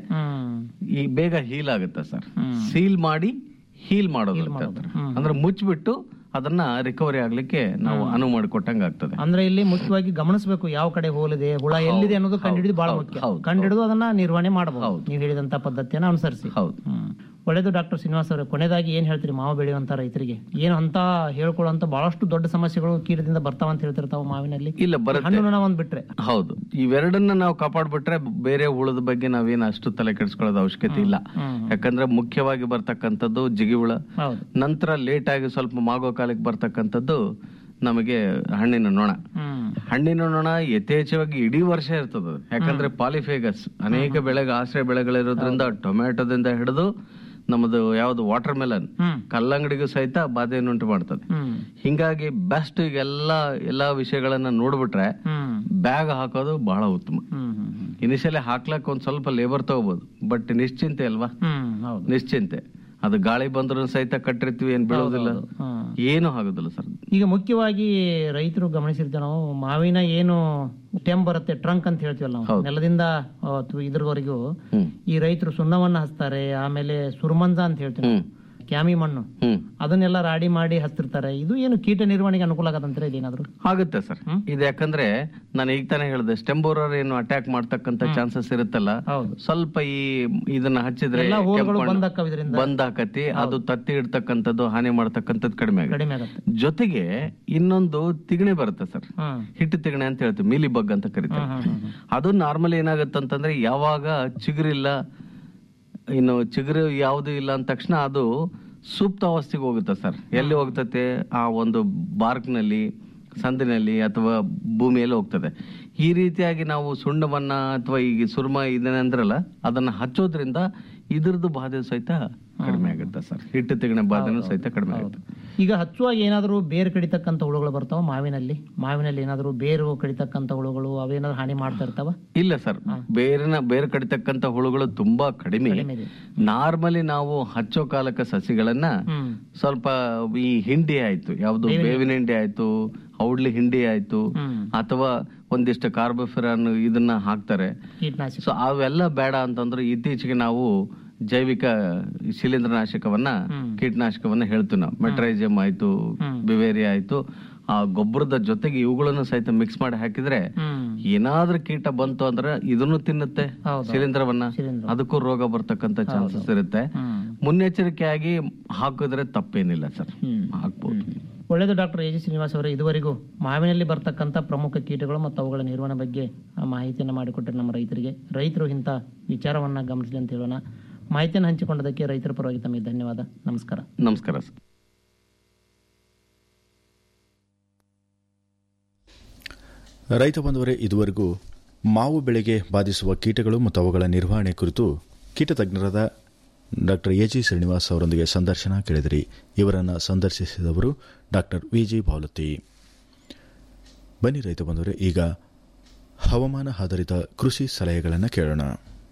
ಈ ಬೇಗ ಹೀಲ್ ಆಗುತ್ತೆ ಸರ್ ಸೀಲ್ ಮಾಡಿ ಹೀಲ್ ಮಾಡೋದು ಅಂತ ಹೇಳ್ತಾರೆ. ಅಂದ್ರೆ ಮುಚ್ಚಿಬಿಟ್ಟು ಅದನ್ನ ರಿಕವರಿ ಆಗ್ಲಿಕ್ಕೆ ನಾವು ಅನುವು ಮಾಡಿಕೊಟ್ಟಂಗ ಆಗ್ತದೆ ಅಂದ್ರೆ ಇಲ್ಲಿ ಮುಖ್ಯವಾಗಿ ಗಮನಿಸಬೇಕು ಯಾವ ಕಡೆ ಹೋಲಿದೆ ಹುಳ ಎಲ್ಲಿದೆ ಅನ್ನೋದು ಕಂಡುಹಿಡಿದು ಬಹಳ ಮುಖ್ಯ ಕಂಡುಹಿಡಿದು ಅದನ್ನ ನಿರ್ವಹಣೆ ಮಾಡಬಹುದು ನೀವು ಹೇಳಿದಂತ ಪದ್ಧತಿಯನ್ನ ಅನುಸರಿಸಿ ಹ್ಮ್. ಒಳ್ಳೇದು ಡಾಕ್ಟರ್ ಶ್ರೀನಿವಾಸ್ ಅವರೇ ಕೊನೆಯದಾಗಿ ಏನ್ ಹೇಳ್ತೀರಿ ಮಾವು ಬೆಳೆಯುವಂತ ರೈತರಿಗೆ ಏನು ಅಂತ ಹೇಳ್ಕೊಳ್ಳುವಂತ ಬಹಳಷ್ಟು ದೊಡ್ಡ ಸಮಸ್ಯೆಗಳು ಕೀಟದಿಂದ ಬರ್ತಾವ ಅಂತ ಹೇಳ್ತಿರ್ತಾವ ಮಾವಿನಲ್ಲಿ ಇಲ್ಲ ಬರುತ್ತೆ ಹಣ್ಣು ಒಂದ್ ಬಿಟ್ರೆ ಹೌದು ಇವೆರಡನ್ನ ನಾವು ಕಾಪಾಡ್ಬಿಟ್ರೆ ಬೇರೆ ಹುಳದ ಬಗ್ಗೆ ನಾವೇನು ಅಷ್ಟು ತಲೆ ಕೆಡಿಸ್ಕೊಳ್ಳೋದು ಅವಶ್ಯಕತೆ ಇಲ್ಲ ಯಾಕಂದ್ರೆ ಮುಖ್ಯವಾಗಿ ಬರ್ತಕ್ಕಂಥದ್ದು ಜಿಗಿ ಹುಳ ಹೌದು ನಂತರ ಲೇಟ್ ಆಗಿ ಸ್ವಲ್ಪ ಮಾಗೋ ಕಾಲಕ್ಕೆ ಬರ್ತಕ್ಕಂಥದ್ದು ನಮಗೆ ಹಣ್ಣಿನ ನೊಣ ಹಣ್ಣಿನ ನೊಣ ಯಥೇಚ್ಛವಾಗಿ ಇಡೀ ವರ್ಷ ಇರ್ತದ ಯಾಕಂದ್ರೆ ಪಾಲಿಫೇಗಸ್ ಅನೇಕ ಬೆಳೆಗೆ ಆಶ್ರಯ ಬೆಳೆಗಳಿರೋದ್ರಿಂದ ಟೊಮ್ಯಾಟೊದಿಂದ ಹಿಡಿದು ನಮ್ಮದು ಯಾವ್ದು ವಾಟರ್ ಮೆಲನ್ ಕಲ್ಲಂಗಡಿಗೂ ಸಹಿತ ಬಾಧೆಯನ್ನುಂಟು ಮಾಡ್ತದೆ ಹಿಂಗಾಗಿ ಬೆಸ್ಟ್ ಈಗ ಎಲ್ಲಾ ಎಲ್ಲಾ ವಿಷಯಗಳನ್ನ ನೋಡ್ಬಿಟ್ರೆ ಬ್ಯಾಗ್ ಹಾಕೋದು ಬಹಳ ಉತ್ತಮ ಇನಿಷಿಯಲಿ ಹಾಕ್ಲಕ್ ಒಂದ್ ಸ್ವಲ್ಪ ಲೇಬರ್ ತಗೋಬಹುದು ಬಟ್ ನಿಶ್ಚಿಂತೆ ಅಲ್ವಾ ನಿಶ್ಚಿಂತೆ ಅದು ಗಾಳಿ ಬಂದ್ರು ಸಹಿತ ಕಟ್ಟಿರ್ತೀವಿ ಏನ್ ಬೀಳೋದಿಲ್ಲ ಏನು ಆಗೋದಿಲ್ಲ ಸರ್ ಈಗ ಮುಖ್ಯವಾಗಿ ರೈತರು ಗಮನಿಸಿರ್ತೇವೆ ನಾವು ಮಾವಿನ ಏನು ಟೆಂಪ್ ಬರುತ್ತೆ ಟ್ರಂಕ್ ಅಂತ ಹೇಳ್ತೀವಲ್ಲ ನಾವು ನೆಲದಿಂದ ಆ, ತು- ಇದ್ರವರೆಗೂ ಈ ರೈತರು ಸುಣ್ಣವನ್ನ ಹಚ್ತಾರೆ ಆಮೇಲೆ ಸುರ್ಮಂಜ ಅಂತ ಹೇಳ್ತೀವಿ ನಾವು. ಕ್ಯಾಮಿ ಮಣ್ಣು ಅದನ್ನೆಲ್ಲ ರಾಡಿ ಮಾಡಿ ಹಚ್ತಿರ್ತಾರೆ ಇದು ಏನು ಕೀಟ ನಿರ್ವಹಣೆಗೆ ಅನುಕೂಲ ಆಗತ್ತಂದ್ರೆ ಇದೇನಾದ್ರು ಆಗುತ್ತೆ ಸರ್ ಇದು ಯಾಕಂದ್ರೆ ನಾನು ಈಗ ತಾನೇ ಹೇಳಿದೆ ಸ್ಟೆಂಬೋರರ್ ಏನು ಅಟ್ಯಾಕ್ ಮಾಡ್ತಕ್ಕಂತ ಚಾನ್ಸಸ್ ಇರುತ್ತಲ್ಲ ಸ್ವಲ್ಪ ಈ ಇದನ್ನ ಹಚ್ಚಿದ್ರೆ ಎಲ್ಲ ಹೋಲ್ಗಳು ಕೆಂಪು ಬಂದ್ ಮಣ್ಣು ಆಕ್ಕವ್ ಇದರಿಂದ. ಬಂದ್ ಆಕತಿ ಅದು ತತ್ತಿ ಇಡ್ತಕ್ಕಂಥದ್ದು ಹಾನಿ ಮಾಡ್ತಕ್ಕಂಥದ್ದು ಕಡಿಮೆ ಆಗುತ್ತೆ ಕಡಿಮೆ ಆಗತ್ತೆ ಜೊತೆಗೆ ಇನ್ನೊಂದು ತಿಗಣೆ ಬರುತ್ತೆ ಸರ್ ಹ್ಮ್. ಹಿಟ್ಟು ತಿಗಣೆ ಅಂತ ಹೇಳ್ತೀವಿ ಮೀಲಿ ಬಗ್ ಅಂತ ಕರಿತಾರೆ ಅದು ನಾರ್ಮಲ್ ಏನಾಗುತ್ತೆ ಅಂತಂದ್ರೆ ಯಾವಾಗ ಚಿಗುರಿಲ್ಲ ಇನ್ನು ಚಿಗುರು ಯಾವುದು ಇಲ್ಲ ಅಂದ ತಕ್ಷಣ ಅದು ಸೂಕ್ತಾವಸ್ಥೆಗೆ ಹೋಗುತ್ತೆ ಸರ್ ಎಲ್ಲಿ ಹೋಗ್ತತೆ ಆ ಒಂದು ಬಾರ್ಕ್ನಲ್ಲಿ ಸಂದಿನಲ್ಲಿ ಅಥವಾ ಭೂಮಿಯಲ್ಲಿ ಹೋಗ್ತದೆ ಈ ರೀತಿಯಾಗಿ ನಾವು ಸುಣ್ಣವನ್ನ ಅಥವಾ ಈಗ ಸುರ್ಮ ಇದನ್ನಂದ್ರಲ್ಲ ಅದನ್ನ ಹಚ್ಚೋದ್ರಿಂದ ಇದ್ರದ್ದು ಬಾಧೆ ಸಹಿತ ಕಡಿಮೆ ಆಗುತ್ತೆ ಸರ್ ಹಿಟ್ಟು ತಿಗಣೆ ಬಾಧೆನೂ ಸಹಿತ ಕಡಿಮೆ ಆಗುತ್ತೆ ಈಗ ಹಚ್ಚುವಾಗ ಏನಾದ್ರು ಬೇರು ಕಡಿತಕ್ಕಂತ ಹುಳುಗಳು ಬರ್ತಾವ ಮಾವಿನಲ್ಲಿ ಮಾವಿನಲ್ಲಿ ಏನಾದ್ರು ಬೇರು ಕಡಿತಕ್ಕಂತ ಹುಳುಗಳು ಅವೇನಾದ್ರು ಹಾನಿ ಮಾಡ್ತಾ ಇರ್ತಾವ ಇಲ್ಲ ಸರ್ ಬೇರಿನ ಬೇರೆ ಕಡಿತಕ್ಕಂತ ಹುಳುಗಳು ತುಂಬಾ ಕಡಿಮೆ ನಾರ್ಮಲಿ ನಾವು ಹಚ್ಚೋ ಕಾಲಕ್ಕೆ ಸಸಿಗಳನ್ನ ಸ್ವಲ್ಪ ಈ ಹಿಂಡಿ ಆಯ್ತು ಯಾವ್ದು ಬೇವಿನ ಹಿಂಡಿ ಆಯ್ತು ಔಡ್ಲಿ ಹಿಂಡಿ ಆಯ್ತು ಅಥವಾ ಒಂದಿಷ್ಟು ಕಾರ್ಬೋಫಿರಾನ್ ಇದನ್ನ ಹಾಕ್ತಾರೆ ಕೀಟನಾಶಕ ಸೊ ಅವೆಲ್ಲ ಬೇಡ ಅಂತಂದ್ರೆ ಇತ್ತೀಚೆಗೆ ನಾವು ಜೈವಿಕ ಶಿಲೀಂಧ್ರನಾಶಕವನ್ನ ಕೀಟನಾಶಕವನ್ನ ಹೇಳ್ತೀವಿ ನಾವು ಮೆಟ್ರೈಜಿಯಂ ಆಯ್ತು ಬಿವೇರಿಯಾ ಆಯ್ತು ಆ ಗೊಬ್ಬರದ ಜೊತೆಗೆ ಇವುಗಳನ್ನು ಸಹಿತ ಮಿಕ್ಸ್ ಮಾಡಿ ಹಾಕಿದ್ರೆ ಏನಾದ್ರೂ ಕೀಟ ಬಂತು ಅಂದ್ರೆ ಇದನ್ನು ತಿನ್ನುತ್ತೆ ಶಿಲೀಂಧ್ರವನ್ನ ಅದಕ್ಕೂ ರೋಗ ಬರ್ತಕ್ಕಂತ ಚಾನ್ಸಸ್ ಇರುತ್ತೆ ಮುನ್ನೆಚ್ಚರಿಕೆಯಾಗಿ ಹಾಕಿದ್ರೆ ತಪ್ಪೇನಿಲ್ಲ ಸರ್ ಹಾಕ್ಬೋದು ಒಳ್ಳೆಯದು ಡಾಕ್ಟರ್ ಎ ಜಿ ಶ್ರೀನಿವಾಸ್ ಅವರೇ ಇದುವರೆಗೂ ಮಾವಿನಲ್ಲಿ ಬರ್ತಕ್ಕಂಥ ಪ್ರಮುಖ ಕೀಟಗಳು ಮತ್ತು ಅವುಗಳ ನಿರ್ವಹಣೆ ಬಗ್ಗೆ ಆ ಮಾಹಿತಿಯನ್ನು ಮಾಡಿಕೊಟ್ಟರೆ ನಮ್ಮ ರೈತರಿಗೆ ರೈತರು ಇಂಥ ವಿಚಾರವನ್ನ ಗಮನಿಸಲಿ ಅಂತ ಹೇಳೋಣ ಮಾಹಿತಿಯನ್ನು ಹಂಚಿಕೊಂಡದಕ್ಕೆ ರೈತರ ಪರವಾಗಿ ತಮಗೆ ಧನ್ಯವಾದ ನಮಸ್ಕಾರ ನಮಸ್ಕಾರ ಸರ್ ರೈತ ಬಂಧುವರೇ ಇದುವರೆಗೂ ಮಾವು ಬೆಳೆಗೆ ಬಾಧಿಸುವ ಕೀಟಗಳು ಮತ್ತು ಅವುಗಳ ನಿರ್ವಹಣೆ ಕುರಿತು ಕೀಟ ತಜ್ಞರಾದ ಡಾಕ್ಟರ್ ಎ ಜಿ ಶ್ರೀನಿವಾಸ್ ಅವರೊಂದಿಗೆ ಸಂದರ್ಶನ ಕೇಳಿದಿರಿ ಇವರನ್ನು ಸಂದರ್ಶಿಸಿದವರು ಡಾಕ್ಟರ್ ವಿ ಜಿ ಬಾವಲತಿ ಬನ್ನಿ ರೈತ ಬಂದವರೇ ಈಗ ಹವಾಮಾನ ಆಧಾರಿತ ಕೃಷಿ ಸಲಹೆಗಳನ್ನು ಕೇಳೋಣ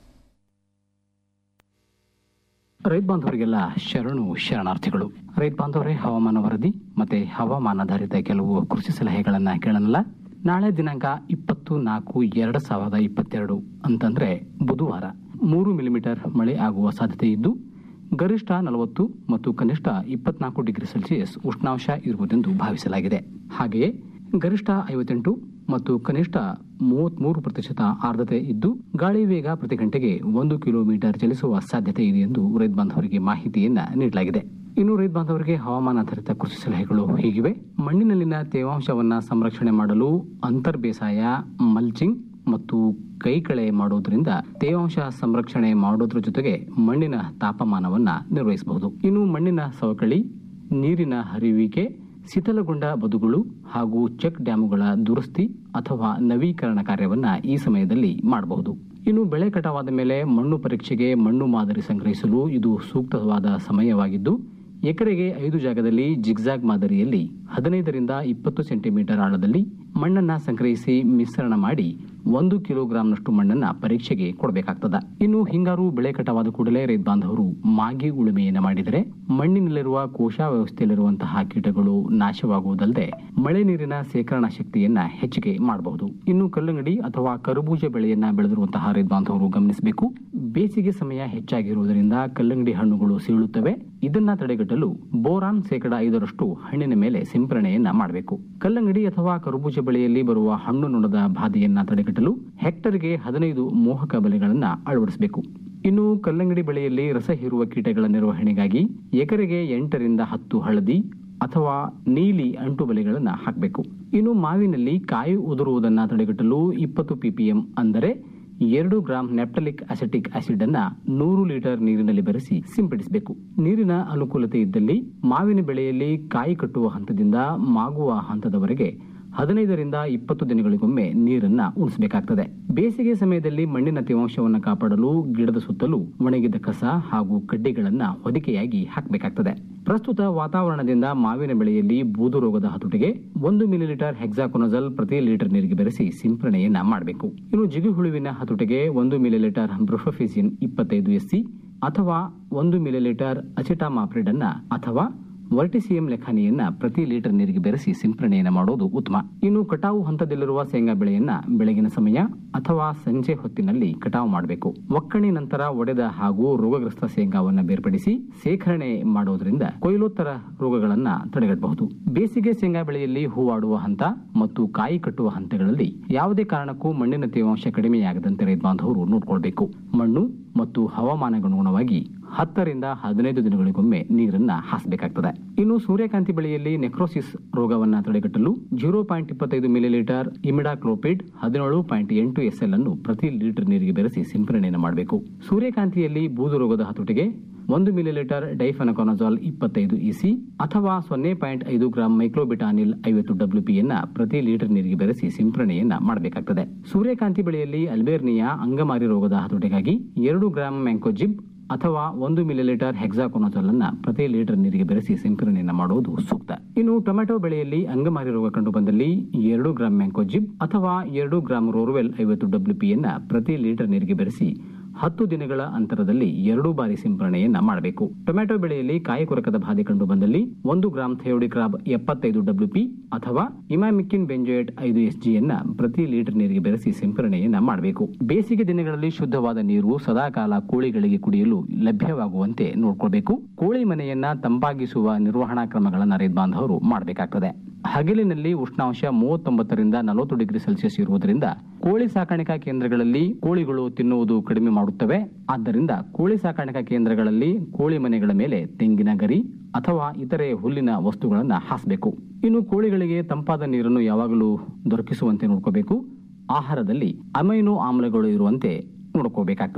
ರೈತ ಬಾಂಧವರಿಗೆಲ್ಲ ಶರಣು ಶರಣಾರ್ಥಿಗಳು ರೈತ ಬಾಂಧವರೇ ಹವಾಮಾನ ವರದಿ ಮತ್ತೆ ಹವಾಮಾನಾಧಾರಿತ ಕೆಲವು ಕೃಷಿ ಸಲಹೆಗಳನ್ನ ಕೇಳೋಣಲ್ಲ ನಾಳೆ ದಿನಾಂಕ ಇಪ್ಪತ್ತು ನಾಲ್ಕು ಎರಡು ಸಾವಿರದ ಇಪ್ಪತ್ತೆರಡು ಅಂತಂದ್ರೆ ಬುಧವಾರ ಮೂರು ಮಿಲಿಮೀಟರ್ ಮಳೆ ಆಗುವ ಸಾಧ್ಯತೆ ಇದ್ದು ಗರಿಷ್ಠ ನಲವತ್ತು ಮತ್ತು ಕನಿಷ್ಠ ಇಪ್ಪತ್ನಾಲ್ಕು ಡಿಗ್ರಿ ಸೆಲ್ಸಿಯಸ್ ಉಷ್ಣಾಂಶ ಇರುವುದೆಂದು ಭಾವಿಸಲಾಗಿದೆ ಹಾಗೆಯೇ ಗರಿಷ್ಠ ಐವತ್ತೆಂಟು ಮತ್ತು ಕನಿಷ್ಠ ಮೂವತ್ಮೂರು ಪ್ರತಿಶತ ಆರ್ದ್ರತೆ ಇದ್ದು ಗಾಳಿ ವೇಗ ಪ್ರತಿ ಗಂಟೆಗೆ ಒಂದು ಕಿಲೋಮೀಟರ್ ಚಲಿಸುವ ಸಾಧ್ಯತೆ ಇದೆ ಎಂದು ರೈತ ಬಾಂಧವರಿಗೆ ಮಾಹಿತಿಯನ್ನ ನೀಡಲಾಗಿದೆ ಇನ್ನು ರೈತ ಬಾಂಧವರಿಗೆ ಹವಾಮಾನಾಧಾರಿತ ಕೃಷಿ ಸಲಹೆಗಳು ಹೀಗಿವೆ ಮಣ್ಣಿನಲ್ಲಿನ ತೇವಾಂಶವನ್ನ ಸಂರಕ್ಷಣೆ ಮಾಡಲು ಅಂತರ್ ಬೇಸಾಯ ಮಲ್ಚಿಂಗ್ ಮತ್ತು ಕೈಕಳೆ ಮಾಡೋದ್ರಿಂದ ತೇವಾಂಶ ಸಂರಕ್ಷಣೆ ಮಾಡೋದ್ರ ಜೊತೆಗೆ ಮಣ್ಣಿನ ತಾಪಮಾನವನ್ನ ನಿರ್ವಹಿಸಬಹುದು ಇನ್ನು ಮಣ್ಣಿನ ಸವಕಳಿ ನೀರಿನ ಹರಿಯುವಿಕೆ ಶಿಥಲಗೊಂಡ ಬದುಗಳು ಹಾಗೂ ಚೆಕ್ ಡ್ಯಾಮುಗಳ ದುರಸ್ತಿ ಅಥವಾ ನವೀಕರಣ ಕಾರ್ಯವನ್ನ ಈ ಸಮಯದಲ್ಲಿ ಮಾಡಬಹುದು ಇನ್ನು ಬೆಳೆ ಕಟಾವಾದ ಮೇಲೆ ಮಣ್ಣು ಪರೀಕ್ಷೆಗೆ ಮಣ್ಣು ಮಾದರಿ ಸಂಗ್ರಹಿಸಲು ಇದು ಸೂಕ್ತವಾದ ಸಮಯವಾಗಿದ್ದು ಎಕರೆಗೆ ಐದು ಜಾಗದಲ್ಲಿ ಜಿಗ್ಜಾಗ್ ಮಾದರಿಯಲ್ಲಿ ಹದಿನೈದರಿಂದ ಇಪ್ಪತ್ತು ಸೆಂಟಿಮೀಟರ್ ಆಳದಲ್ಲಿ ಮಣ್ಣನ್ನ ಸಂಗ್ರಹಿಸಿ ಮಿಶ್ರಣ ಮಾಡಿ ಒಂದು ಕಿಲೋಗ್ರಾಂನಷ್ಟು ಮಣ್ಣನ್ನ ಪರೀಕ್ಷೆಗೆ ಕೊಡಬೇಕಾಗ್ತದ ಇನ್ನು ಹಿಂಗಾರು ಬೆಳೆ ಕಟಾವಾದ ಕೂಡಲೇ ರೈತ ಬಾಂಧವರು ಮಾಗಿ ಉಳುಮೆಯನ್ನ ಮಾಡಿದರೆ ಮಣ್ಣಿನಲ್ಲಿರುವ ಕೋಶ ವ್ಯವಸ್ಥೆಯಲ್ಲಿರುವಂತಹ ಕೀಟಗಳು ನಾಶವಾಗುವುದಲ್ಲದೆ ಮಳೆ ನೀರಿನ ಶೇಖರಣಾ ಶಕ್ತಿಯನ್ನ ಹೆಚ್ಚಿಗೆ ಮಾಡಬಹುದು ಇನ್ನು ಕಲ್ಲಂಗಡಿ ಅಥವಾ ಕರಬೂಜ ಬೆಳೆಯನ್ನ ಬೆಳೆದಿರುವಂತಹ ರೈತ ಬಾಂಧವರು ಗಮನಿಸಬೇಕು ಬೇಸಿಗೆ ಸಮಯ ಹೆಚ್ಚಾಗಿರುವುದರಿಂದ ಕಲ್ಲಂಗಡಿ ಹಣ್ಣುಗಳು ಸೀಳುತ್ತವೆ ಇದನ್ನ ತಡೆಗಟ್ಟಲು ಬೋರಾನ್ ಶೇಕಡ ಐದರಷ್ಟು ಹಣ್ಣಿನ ಮೇಲೆ ಸಿಂಪರಣೆಯನ್ನ ಮಾಡಬೇಕು ಕಲ್ಲಂಗಡಿ ಅಥವಾ ಕರಬೂಜ ಬೆಳೆಯಲ್ಲಿ ಬರುವ ಹಣ್ಣು ನುಣದ ಬಾಧೆಯನ್ನ ತಡೆಗಟ್ಟಲು ಹೆಕ್ಟರ್ಗೆ ಹದಿನೈದು ಮೋಹಕ ಬಲೆಗಳನ್ನ ಅಳವಡಿಸಬೇಕು ಇನ್ನು ಕಲ್ಲಂಗಡಿ ಬೆಳೆಯಲ್ಲಿ ರಸ ಹೀರುವ ಕೀಟಗಳ ನಿರ್ವಹಣೆಗಾಗಿ ಎಕರೆಗೆ ಎಂಟರಿಂದ ಹತ್ತು ಹಳದಿ ಅಥವಾ ನೀಲಿ ಅಂಟು ಬಲೆಗಳನ್ನು ಹಾಕಬೇಕು ಇನ್ನು ಮಾವಿನಲ್ಲಿ ಕಾಯಿ ಉದುರುವುದನ್ನು ತಡೆಗಟ್ಟಲು ಇಪ್ಪತ್ತು ಪಿಪಿಎಂ ಅಂದರೆ ಎರಡು ಗ್ರಾಂ ನೆಪ್ಟಲಿಕ್ ಅಸೆಟಿಕ್ ಆಸಿಡ್ ಅನ್ನ ನೂರು ಲೀಟರ್ ನೀರಿನಲ್ಲಿ ಬೆರೆಸಿ ಸಿಂಪಡಿಸಬೇಕು ನೀರಿನ ಅನುಕೂಲತೆ ಇದ್ದಲ್ಲಿ ಮಾವಿನ ಬೆಳೆಯಲ್ಲಿ ಕಾಯಿ ಕಟ್ಟುವ ಹಂತದಿಂದ ಮಾಗುವ ಹಂತದವರೆಗೆ ಹದಿನೈದರಿಂದ ಇಪ್ಪತ್ತು ದಿನಗಳಿಗೊಮ್ಮೆ ನೀರನ್ನ ಉಣಿಸಬೇಕಾಗ್ತದೆ ಬೇಸಿಗೆ ಸಮಯದಲ್ಲಿ ಮಣ್ಣಿನ ತೇವಾಂಶವನ್ನು ಕಾಪಾಡಲು ಗಿಡದ ಸುತ್ತಲೂ ಒಣಗಿದ ಕಸ ಹಾಗೂ ಕಡ್ಡಿಗಳನ್ನ ಹೊದಿಕೆಯಾಗಿ ಹಾಕಬೇಕಾಗ್ತದೆ ಪ್ರಸ್ತುತ ವಾತಾವರಣದಿಂದ ಮಾವಿನ ಬೆಳೆಯಲ್ಲಿ ಬೂದು ರೋಗದ ಹತೋಟಿಗೆ ಒಂದು ಮಿಲಿಲೀಟರ್ ಹೆಕ್ಸಾಕೊನಜಲ್ ಪ್ರತಿ ಲೀಟರ್ ನೀರಿಗೆ ಬೆರೆಸಿ ಸಿಂಪರಣೆಯನ್ನ ಮಾಡಬೇಕು ಇನ್ನು ಜಿಗುಹುಳುವಿನ ಹತೋಟಿಗೆ ಒಂದು ಮಿಲಿಲೀಟರ್ ಬ್ರೊಫೆಸಿನ್ ಇಪ್ಪತ್ತೈದು ಎಸ್ಸಿ ಅಥವಾ ಒಂದು ಮಿಲಿಲೀಟರ್ ಅಸಿಟಾಮಾಪ್ರಿಡ್ ಅನ್ನ ಅಥವಾ ವರ್ಟಿಸಿಯಂ ಲೆಖಾನಿಯನ್ನ ಪ್ರತಿ ಲೀಟರ್ ನೀರಿಗೆ ಬೆರೆಸಿ ಸಿಂಪರಣೆಯನ್ನ ಮಾಡೋದು ಉತ್ತಮ ಇನ್ನು ಕಟಾವು ಹಂತದಲ್ಲಿರುವ ಶೇಂಗಾ ಬೆಳೆಯನ್ನ ಬೆಳಗಿನ ಸಮಯ ಅಥವಾ ಸಂಜೆ ಹೊತ್ತಿನಲ್ಲಿ ಕಟಾವು ಮಾಡಬೇಕು ಒಕ್ಕಣೆ ನಂತರ ಒಡೆದ ಹಾಗೂ ರೋಗಗ್ರಸ್ತ ಶೇಂಗಾವನ್ನ ಬೇರ್ಪಡಿಸಿ ಶೇಖರಣೆ ಮಾಡೋದ್ರಿಂದ ಕೊಯ್ಲೋತ್ತರ ರೋಗಗಳನ್ನ ತಡೆಗಟ್ಟಬಹುದು ಬೇಸಿಗೆ ಶೇಂಗಾ ಬೆಳೆಯಲ್ಲಿ ಹೂವಾಡುವ ಹಂತ ಮತ್ತು ಕಾಯಿ ಕಟ್ಟುವ ಹಂತಗಳಲ್ಲಿ ಯಾವುದೇ ಕಾರಣಕ್ಕೂ ಮಣ್ಣಿನ ತೇವಾಂಶ ಕಡಿಮೆಯಾಗದಂತೆ ರೈತ ಬಾಂಧವರು ನೋಡಿಕೊಳ್ಬೇಕು ಮಣ್ಣು ಮತ್ತು ಹವಾಮಾನಗನುಗುಣವಾಗಿ ಹತ್ತರಿಂದ ಹದಿನೈದು ದಿನಗಳಿಗೊಮ್ಮೆ ನೀರನ್ನ ಹಾಸಬೇಕಾಗ್ತದೆ ಇನ್ನು ಸೂರ್ಯಕಾಂತಿ ಬೆಳೆಯಲ್ಲಿ ನೆಕ್ರೋಸಿಸ್ ರೋಗವನ್ನ ತಡೆಗಟ್ಟಲು ಜೀರೋ ಪಾಯಿಂಟ್ ಇಪ್ಪತ್ತೈದು ಮಿಲಿಲೀಟರ್ ಇಮಿಡಾಕ್ಲೋಪಿಡ್ ಹದಿನೇಳು ಪಾಯಿಂಟ್ ಎಂಟು ಎಸ್ಎಲ್ ಅನ್ನು ಪ್ರತಿ ಲೀಟರ್ ನೀರಿಗೆ ಬೆರೆಸಿ ಸಿಂಪರಣೆಯನ್ನು ಮಾಡಬೇಕು ಸೂರ್ಯಕಾಂತಿಯಲ್ಲಿ ಬೂದು ರೋಗದ ಹತೋಟಿಗೆ ಒಂದು ಮಿಲಿಲೀಟರ್ ಡೈಫನಕೊನಜಾಲ್ ಇಪ್ಪತ್ತೈದು ಇಸಿ ಅಥವಾ ಸೊನ್ನೆ ಪಾಯಿಂಟ್ ಐದು ಗ್ರಾಂ ಮೈಕ್ರೋಬಿಟಾನಿಲ್ ಐವತ್ತು ಡಬ್ಲ್ಯೂಪಿಯನ್ನ ಪ್ರತಿ ಲೀಟರ್ ನೀರಿಗೆ ಬೆರೆಸಿ ಸಿಂಪರಣೆಯನ್ನ ಮಾಡಬೇಕಾಗ್ತದೆ ಸೂರ್ಯಕಾಂತಿ ಬೆಳೆಯಲ್ಲಿ ಅಲ್ಬೇರ್ನಿಯಾ ಅಂಗಮಾರಿ ರೋಗದ ಹತೋಟಿಗಾಗಿ ಎರಡು ಗ್ರಾಂ ಮ್ಯಾಂಕೋಜಿಬ್ ಅಥವಾ ಒಂದು ಮಿಲಿಲೀಟರ್ ಹೆಕ್ಸಾಕೊನಜಾಲ್ ಅನ್ನ ಪ್ರತಿ ಲೀಟರ್ ನೀರಿಗೆ ಬೆರೆಸಿ ಸಿಂಪರಣೆಯನ್ನ ಮಾಡುವುದು ಸೂಕ್ತ ಇನ್ನು ಟೊಮೆಟೊ ಬೆಳೆಯಲ್ಲಿ ಅಂಗಮಾರಿ ರೋಗ ಕಂಡು ಬಂದಲ್ಲಿ ಎರಡು ಗ್ರಾಂ ಮ್ಯಾಂಕೋಜಿಬ್ ಅಥವಾ ಎರಡು ಗ್ರಾಂ ರೋರ್ವೆಲ್ ಐವತ್ತು ಡಬ್ಲ್ಯೂಪಿಯನ್ನ ಪ್ರತಿ ಲೀಟರ್ ನೀರಿಗೆ ಬೆರೆಸಿ ಹತ್ತು ದಿನಗಳ ಅಂತರದಲ್ಲಿ ಎರಡು ಬಾರಿ ಸಿಂಪರಣೆಯನ್ನ ಮಾಡಬೇಕು ಟೊಮೆಟೊ ಬೆಳೆಯಲ್ಲಿ ಕಾಯಿ ಕೊರಕದ ಬಾಧೆ ಕಂಡು ಬಂದಲ್ಲಿ ಒಂದು ಗ್ರಾಂ ಥಯೋಡಿಕ್ರಾಬ್ ಎಪ್ಪತ್ತೈದು ಡಬ್ಲ್ಯೂಪಿ ಅಥವಾ ಇಮಾಮಿಕ್ಕಿನ್ ಬೆಂಜೋಯೇಟ್ ಐದು ಎಸ್ಜಿಯನ್ನ ಪ್ರತಿ ಲೀಟರ್ ನೀರಿಗೆ ಬೆರೆಸಿ ಸಿಂಪರಣೆಯನ್ನ ಮಾಡಬೇಕು ಬೇಸಿಗೆ ದಿನಗಳಲ್ಲಿ ಶುದ್ಧವಾದ ನೀರು ಸದಾಕಾಲ ಕೋಳಿಗಳಿಗೆ ಕುಡಿಯಲು ಲಭ್ಯವಾಗುವಂತೆ ನೋಡ್ಕೊಳ್ಬೇಕು ಕೋಳಿ ಮನೆಯನ್ನ ತಂಪಾಗಿಸುವ ನಿರ್ವಹಣಾ ಕ್ರಮಗಳನ್ನ ರೈತ ಬಾಂಧವರು ಮಾಡಬೇಕಾಗ್ತದೆ ಹಗಲಿನಲ್ಲಿ ಉಷ್ಣಾಂಶ ಮೂವತ್ತೊಂಬತ್ತರಿಂದ ನಲವತ್ತು ಡಿಗ್ರಿ ಸೆಲ್ಸಿಯಸ್ ಇರುವುದರಿಂದ ಕೋಳಿ ಸಾಕಾಣಿಕಾ ಕೇಂದ್ರಗಳಲ್ಲಿ ಕೋಳಿಗಳು ತಿನ್ನುವುದು ಕಡಿಮೆ ಮಾಡುತ್ತವೆ ಆದ್ದರಿಂದ ಕೋಳಿ ಸಾಕಾಣಿಕಾ ಕೇಂದ್ರಗಳಲ್ಲಿ ಕೋಳಿ ಮನೆಗಳ ಮೇಲೆ ತೆಂಗಿನ ಗರಿ ಅಥವಾ ಇತರೆ ಹುಲ್ಲಿನ ವಸ್ತುಗಳನ್ನು ಹಾಸಬೇಕು ಇನ್ನು ಕೋಳಿಗಳಿಗೆ ತಂಪಾದ ನೀರನ್ನು ಯಾವಾಗಲೂ ದೊರಕಿಸುವಂತೆ ನೋಡ್ಕೋಬೇಕು ಆಹಾರದಲ್ಲಿ ಅಮೈನೋ ಆಮ್ಲಗಳು ಇರುವಂತೆ ನೋಡ್ಕೋಬೇಕಾಗ್ತದೆ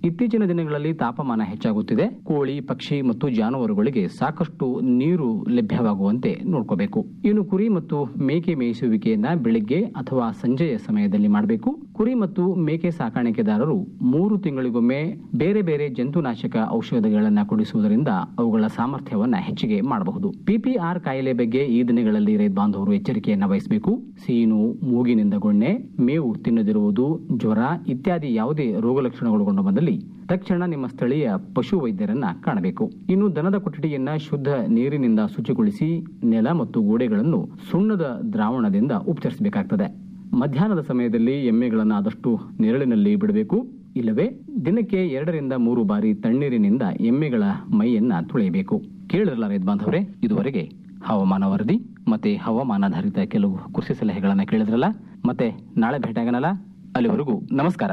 ಇತ್ತೀಚಿನ ದಿನಗಳಲ್ಲಿ ತಾಪಮಾನ ಹೆಚ್ಚಾಗುತ್ತಿದೆ ಕೋಳಿ ಪಕ್ಷಿ ಮತ್ತು ಜಾನುವಾರುಗಳಿಗೆ ಸಾಕಷ್ಟು ನೀರು ಲಭ್ಯವಾಗುವಂತೆ ನೋಡ್ಕೋಬೇಕು ಇನ್ನು ಕುರಿ ಮತ್ತು ಮೇಕೆ ಮೇಯಿಸುವಿಕೆಯನ್ನ ಬೆಳಿಗ್ಗೆ ಅಥವಾ ಸಂಜೆಯ ಸಮಯದಲ್ಲಿ ಮಾಡಬೇಕು ಕುರಿ ಮತ್ತು ಮೇಕೆ ಸಾಕಾಣಿಕೆದಾರರು ಮೂರು ತಿಂಗಳಿಗೊಮ್ಮೆ ಬೇರೆ ಬೇರೆ ಜಂತುನಾಶಕ ಔಷಧಗಳನ್ನ ಕೊಡಿಸುವುದರಿಂದ ಅವುಗಳ ಸಾಮರ್ಥ್ಯವನ್ನ ಹೆಚ್ಚಿಗೆ ಮಾಡಬಹುದು ಪಿಪಿಆರ್ ಕಾಯಿಲೆ ಬಗ್ಗೆ ಈ ದಿನಗಳಲ್ಲಿ ರೈತ ಬಾಂಧವರು ಎಚ್ಚರಿಕೆಯನ್ನ ವಹಿಸಬೇಕು ಸೀನು ಮೂಗಿನಿಂದ ಗೊಣ್ಣೆ ಮೇವು ತಿನ್ನದಿರುವುದು ಜ್ವರ ಇತ್ಯಾದಿ ಯಾವುದೇ ರೋಗ ಲಕ್ಷಣಗಳು ಕಂಡು ಬಂದಲ್ಲಿ ತಕ್ಷಣ ನಿಮ್ಮ ಸ್ಥಳೀಯ ಪಶು ವೈದ್ಯರನ್ನ ಕಾಣಬೇಕು ಇನ್ನು ದನದ ಕೊಠಡಿಯನ್ನ ಶುದ್ಧ ನೀರಿನಿಂದ ಶುಚಿಗೊಳಿಸಿ ನೆಲ ಮತ್ತು ಗೋಡೆಗಳನ್ನು ಸುಣ್ಣದ ದ್ರಾವಣದಿಂದ ಉಪಚರಿಸಬೇಕಾಗ್ತದೆ ಮಧ್ಯಾಹ್ನದ ಸಮಯದಲ್ಲಿ ಎಮ್ಮೆಗಳನ್ನು ಆದಷ್ಟು ನೆರಳಿನಲ್ಲಿ ಬಿಡಬೇಕು ಇಲ್ಲವೇ ದಿನಕ್ಕೆ ಎರಡರಿಂದ ಮೂರು ಬಾರಿ ತಣ್ಣೀರಿನಿಂದ ಎಮ್ಮೆಗಳ ಮೈಯನ್ನ ತೊಳೆಯಬೇಕು ಕೇಳಿರಲ್ಲ ರೈತ ಬಾಂಧವರೇ ಇದುವರೆಗೆ ಹವಾಮಾನ ವರದಿ ಮತ್ತೆ ಹವಾಮಾನಾಧಾರಿತ ಕೆಲವು ಕೃಷಿ ಸಲಹೆಗಳನ್ನ ಕೇಳಿದ್ರಲ್ಲ ಮತ್ತೆ ನಾಳೆ ಭೇಟಿಯಾಗನಲ್ಲ ಅಲ್ಲಿವರೆಗೂ ನಮಸ್ಕಾರ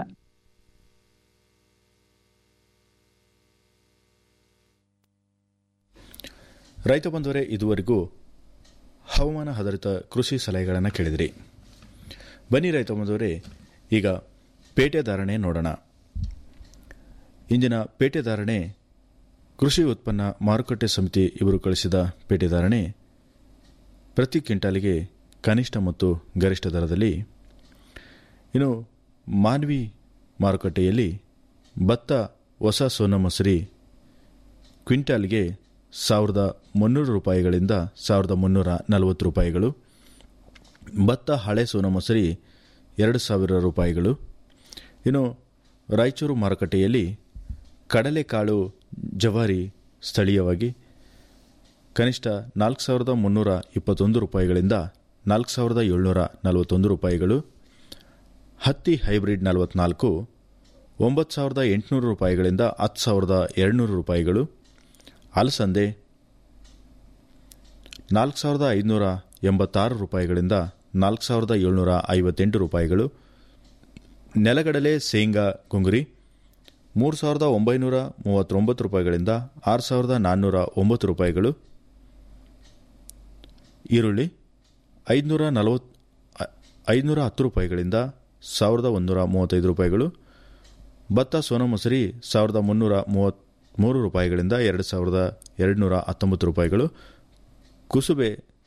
ರೈತ ಬಂಧುವರೇ ಇದುವರೆಗೂ ಹವಾಮಾನ ಆಧಾರಿತ ಕೃಷಿ ಸಲಹೆಗಳನ್ನು ಕೇಳಿದಿರಿ ಬನ್ನಿ ರೈತ ಬಂಧುವರೇ ಈಗ ಪೇಟೆ ಧಾರಣೆ ನೋಡೋಣ ಇಂದಿನ ಪೇಟೆ ಧಾರಣೆ ಕೃಷಿ ಉತ್ಪನ್ನ ಮಾರುಕಟ್ಟೆ ಸಮಿತಿ ಇವರು ಕಳಿಸಿದ ಪೇಟೆ ಧಾರಣೆ ಪ್ರತಿ ಕ್ವಿಂಟಾಲಿಗೆ ಕನಿಷ್ಠ ಮತ್ತು ಗರಿಷ್ಠ ದರದಲ್ಲಿ ಇನ್ನು ಮಾನ್ವಿ ಮಾರುಕಟ್ಟೆಯಲ್ಲಿ ಭತ್ತ ಹೊಸ ಸೋನ ಮಸೂರಿ ಕ್ವಿಂಟಾಲ್ಗೆ ಸಾವಿರದ ಮುನ್ನೂರು ರೂಪಾಯಿಗಳಿಂದ ಸಾವಿರದ ಮುನ್ನೂರ ನಲವತ್ತು ರೂಪಾಯಿಗಳು ಭತ್ತ ಹಳೆ ಸೋನ ಮಸೂರಿ ಎರಡು ಸಾವಿರ ರೂಪಾಯಿಗಳು ಇನ್ನು ರಾಯಚೂರು ಮಾರುಕಟ್ಟೆಯಲ್ಲಿ ಕಡಲೆಕಾಳು ಜವಾರಿ ಸ್ಥಳೀಯವಾಗಿ ಕನಿಷ್ಠ ನಾಲ್ಕು ಸಾವಿರದ ಮುನ್ನೂರ ಇಪ್ಪತ್ತೊಂದು ರೂಪಾಯಿಗಳಿಂದ ನಾಲ್ಕು ಸಾವಿರದ ಏಳ್ನೂರ ನಲವತ್ತೊಂದು ರೂಪಾಯಿಗಳು ಹತ್ತಿ ಹೈಬ್ರಿಡ್ ನಲವತ್ನಾಲ್ಕು ಒಂಬತ್ತು ಸಾವಿರದ ಎಂಟುನೂರು ರೂಪಾಯಿಗಳಿಂದ ಹತ್ತು ಸಾವಿರದ ಎರಡುನೂರು ರೂಪಾಯಿಗಳು ಅಲಸಂದೆ ನಾಲ್ಕು ಸಾವಿರದ ಐದುನೂರ ಎಂಬತ್ತಾರು ರೂಪಾಯಿಗಳಿಂದ ನಾಲ್ಕು ಸಾವಿರದ ಏಳ್ನೂರ ಐವತ್ತೆಂಟು ರೂಪಾಯಿಗಳು ನೆಲಗಡಲೆ ಶೇಂಗಾ ಕುಂಗುರಿ ಮೂರು ಸಾವಿರದ ಒಂಬೈನೂರ ಮೂವತ್ತೊಂಬತ್ತು ರೂಪಾಯಿಗಳಿಂದ ಆರು ಸಾವಿರದ ನಾನ್ನೂರ ಒಂಬತ್ತು ರೂಪಾಯಿಗಳು ಈರುಳ್ಳಿ ಐದುನೂರ ನಲವತ್ತು ಐದುನೂರ ಹತ್ತು ರೂಪಾಯಿಗಳಿಂದ ಸಾವಿರದ ಒಂದೂರ ಮೂವತ್ತೈದು ರೂಪಾಯಿಗಳು ಭತ್ತ ಸೋನಾ ಮಸೂರಿ ಸಾವಿರದ ಮುನ್ನೂರ ಮೂವತ್ತ್ಮೂರು ರೂಪಾಯಿಗಳಿಂದ ಎರಡು ಸಾವಿರದ ಎರಡುನೂರ ಹತ್ತೊಂಬತ್ತು ರೂಪಾಯಿಗಳು ಕುಸುಬೆ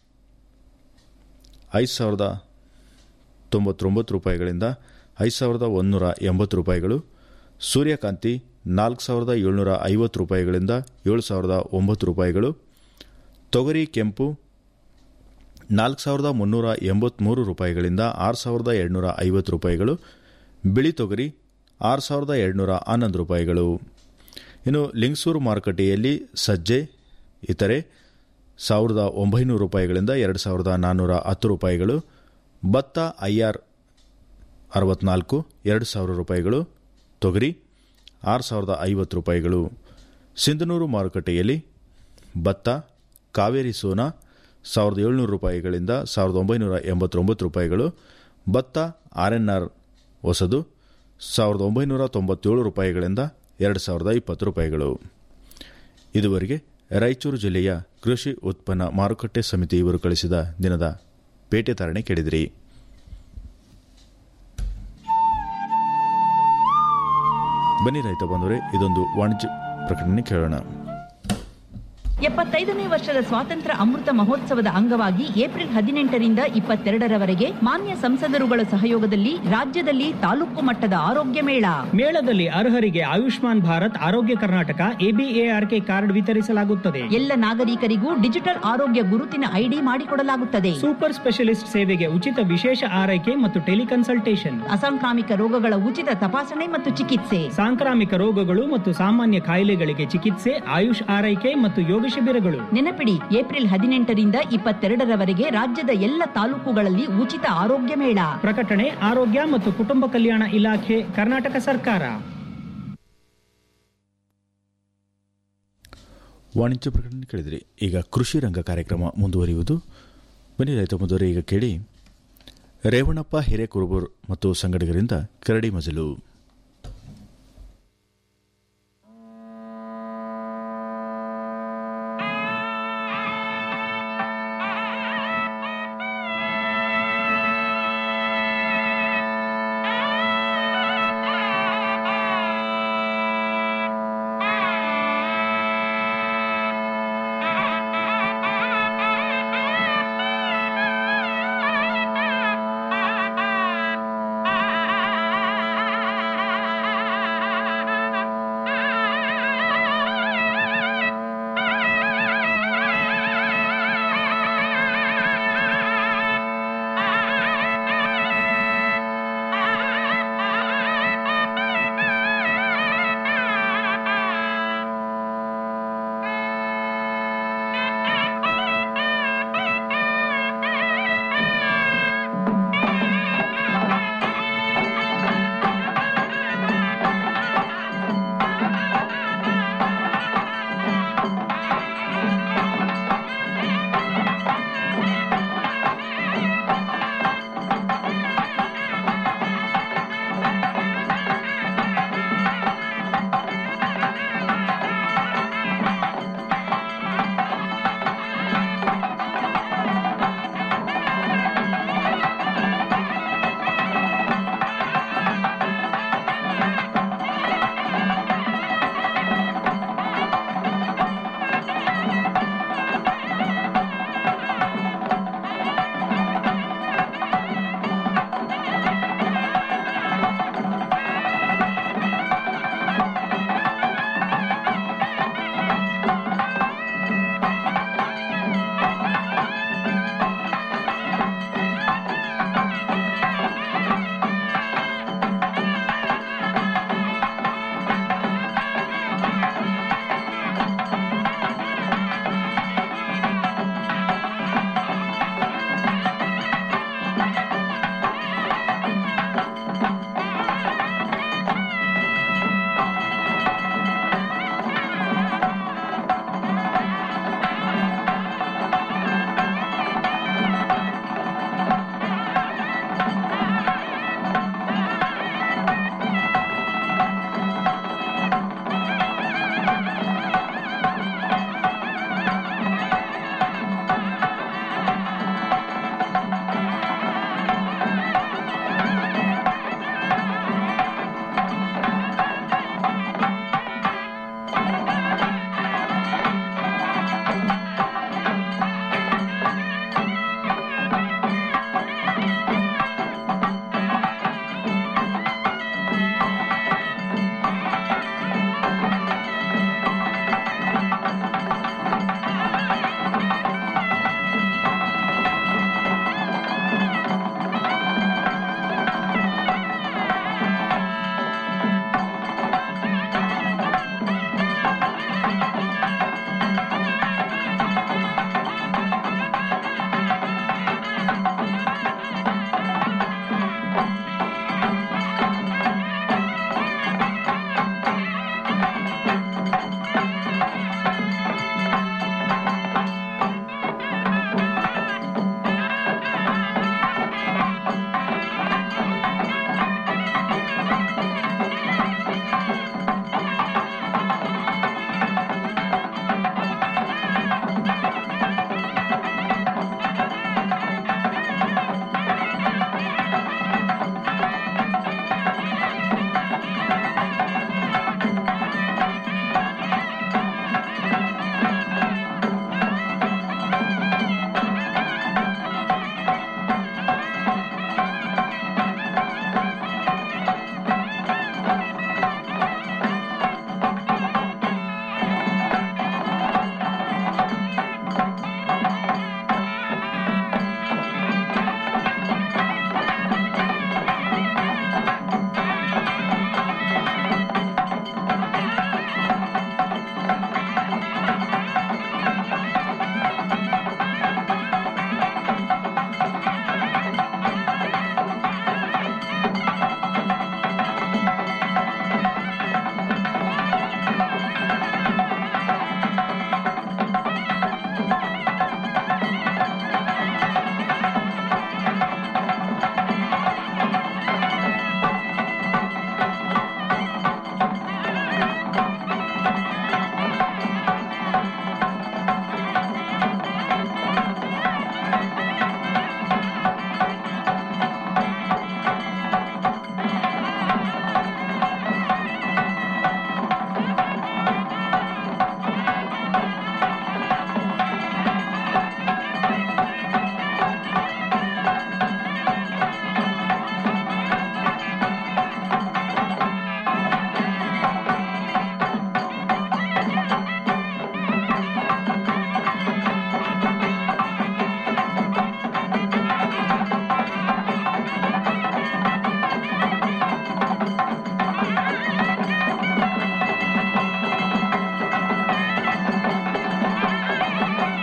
ಐದು ಸಾವಿರದ ತೊಂಬತ್ತೊಂಬತ್ತು ರೂಪಾಯಿಗಳಿಂದ ಐದು ಸಾವಿರದ ಒಂದೂರ ಎಂಬತ್ತು ರೂಪಾಯಿಗಳು ಸೂರ್ಯಕಾಂತಿ ನಾಲ್ಕು ಸಾವಿರದ ಏಳ್ನೂರ ಐವತ್ತು ರೂಪಾಯಿಗಳಿಂದ ಏಳು ಸಾವಿರದ ಒಂಬತ್ತು ರೂಪಾಯಿಗಳು ತೊಗರಿ ಕೆಂಪು ನಾಲ್ಕು ಸಾವಿರದ ಮುನ್ನೂರ ಎಂಬತ್ತ್ಮೂರು ರೂಪಾಯಿಗಳಿಂದ ಆರು ಸಾವಿರದ ಎರಡುನೂರ ಐವತ್ತು ರೂಪಾಯಿಗಳು ಬಿಳಿ ತೊಗರಿ ಆರು ಸಾವಿರದ ಎರಡುನೂರ ಹನ್ನೊಂದು ರೂಪಾಯಿಗಳು ಇನ್ನು ಲಿಂಗಸೂರು ಮಾರುಕಟ್ಟೆಯಲ್ಲಿ ಸಜ್ಜೆ ಇತರೆ ಸಾವಿರದ ಒಂಬೈನೂರು ರೂಪಾಯಿಗಳಿಂದ ಎರಡು ಸಾವಿರದ ನಾನ್ನೂರ ಹತ್ತು ರೂಪಾಯಿಗಳು ಭತ್ತ ಐಆರ್ ಅರವತ್ನಾಲ್ಕು ಎರಡು ಸಾವಿರ ರೂಪಾಯಿಗಳು ತೊಗರಿ ಆರು ಸಾವಿರದ ಐವತ್ತು ರೂಪಾಯಿಗಳು ಸಿಂಧನೂರು ಮಾರುಕಟ್ಟೆಯಲ್ಲಿ ಭತ್ತ ಕಾವೇರಿ ಸೋನಾ ಸಾವಿರದ ಏಳ್ನೂರು ರೂಪಾಯಿಗಳಿಂದ ಸಾವಿರದ ಒಂಬೈನೂರ ಎಂಬತ್ತೊಂಬತ್ತು ರೂಪಾಯಿಗಳು ಭತ್ತ ಆರ್ ಎನ್ ಆರ್ ಹೊಸದು ಸಾವಿರದ ಒಂಬೈನೂರ ತೊಂಬತ್ತೇಳು ರೂಪಾಯಿಗಳಿಂದ ಎರಡು ಸಾವಿರದ ಇಪ್ಪತ್ತು ರೂಪಾಯಿಗಳು ಇದುವರೆಗೆ ರಾಯಚೂರು ಜಿಲ್ಲೆಯ ಕೃಷಿ ಉತ್ಪನ್ನ ಮಾರುಕಟ್ಟೆ ಸಮಿತಿ ಇವರು ಕಳಿಸಿದ ದಿನದ ಪೇಟೆ ಧಾರಣೆ ಕೇಳಿದಿರಿ ಬನ್ನಿ ರೈತ ಬಂದರೆ ಇದೊಂದು ವಾಣಿಜ್ಯ ಪ್ರಕಟಣೆ ಕೇಳೋಣ ಎಪ್ಪತ್ತೈದನೇ ವರ್ಷದ ಸ್ವಾತಂತ್ರ್ಯ ಅಮೃತ ಮಹೋತ್ಸವದ ಅಂಗವಾಗಿ ಏಪ್ರಿಲ್ ಹದಿನೆಂಟರಿಂದ ಇಪ್ಪತ್ತೆರಡರವರೆಗೆ ಮಾನ್ಯ ಸಂಸದರುಗಳ ಸಹಯೋಗದಲ್ಲಿ ರಾಜ್ಯದಲ್ಲಿ ತಾಲೂಕು ಮಟ್ಟದ ಆರೋಗ್ಯ ಮೇಳ ಮೇಳದಲ್ಲಿ ಅರ್ಹರಿಗೆ ಆಯುಷ್ಮಾನ್ ಭಾರತ್ ಆರೋಗ್ಯ ಕರ್ನಾಟಕ ಎಬಿಎಆರ್ಕೆ ಕಾರ್ಡ್ ವಿತರಿಸಲಾಗುತ್ತದೆ ಎಲ್ಲ ನಾಗರಿಕರಿಗೂ ಡಿಜಿಟಲ್ ಆರೋಗ್ಯ ಗುರುತಿನ ಐಡಿ ಮಾಡಿಕೊಡಲಾಗುತ್ತದೆ ಸೂಪರ್ ಸ್ಪೆಷಲಿಸ್ಟ್ ಸೇವೆಗೆ ಉಚಿತ ವಿಶೇಷ ಆರೈಕೆ ಮತ್ತು ಟೆಲಿಕನ್ಸಲ್ಟೇಷನ್ ಅಸಾಂಕ್ರಾಮಿಕ ರೋಗಗಳ ಉಚಿತ ತಪಾಸಣೆ ಮತ್ತು ಚಿಕಿತ್ಸೆ ಸಾಂಕ್ರಾಮಿಕ ರೋಗಗಳು ಮತ್ತು ಸಾಮಾನ್ಯ ಕಾಯಿಲೆಗಳಿಗೆ ಚಿಕಿತ್ಸೆ ಆಯುಷ್ ಆರೈಕೆ ಮತ್ತು ಯೋಗ ಶಿಬಿರಗಳು ನೆನಪಿಡಿ ಏಪ್ರಿಲ್ ಹದಿನೆಂಟರಿಂದ ಇಪ್ಪತ್ತೆರಡರವರೆಗೆ ರಾಜ್ಯದ ಎಲ್ಲ ತಾಲೂಕುಗಳಲ್ಲಿ ಉಚಿತ ಆರೋಗ್ಯ ಮೇಳ ಪ್ರಕಟಣೆ ಆರೋಗ್ಯ ಮತ್ತು ಕುಟುಂಬ ಕಲ್ಯಾಣ ಇಲಾಖೆ ಕರ್ನಾಟಕ ಸರ್ಕಾರ ವಾಣಿಜ್ಯ ಪ್ರಕಟಣೆ ಕೇಳಿದ್ರಿ ಈಗ ಕೃಷಿ ರಂಗ ಕಾರ್ಯಕ್ರಮ ಮುಂದುವರಿಯುವುದು ಬನ್ನಿ ರೈತ ಮುಂದುವರಿ ಈಗ ಕೇಳಿ ರೇವಣಪ್ಪ ಹಿರೇಕುರುಬೂರ್ ಮತ್ತು ಸಂಗಡಿಗರಿಂದ ಕರಡಿ ಮಜಲು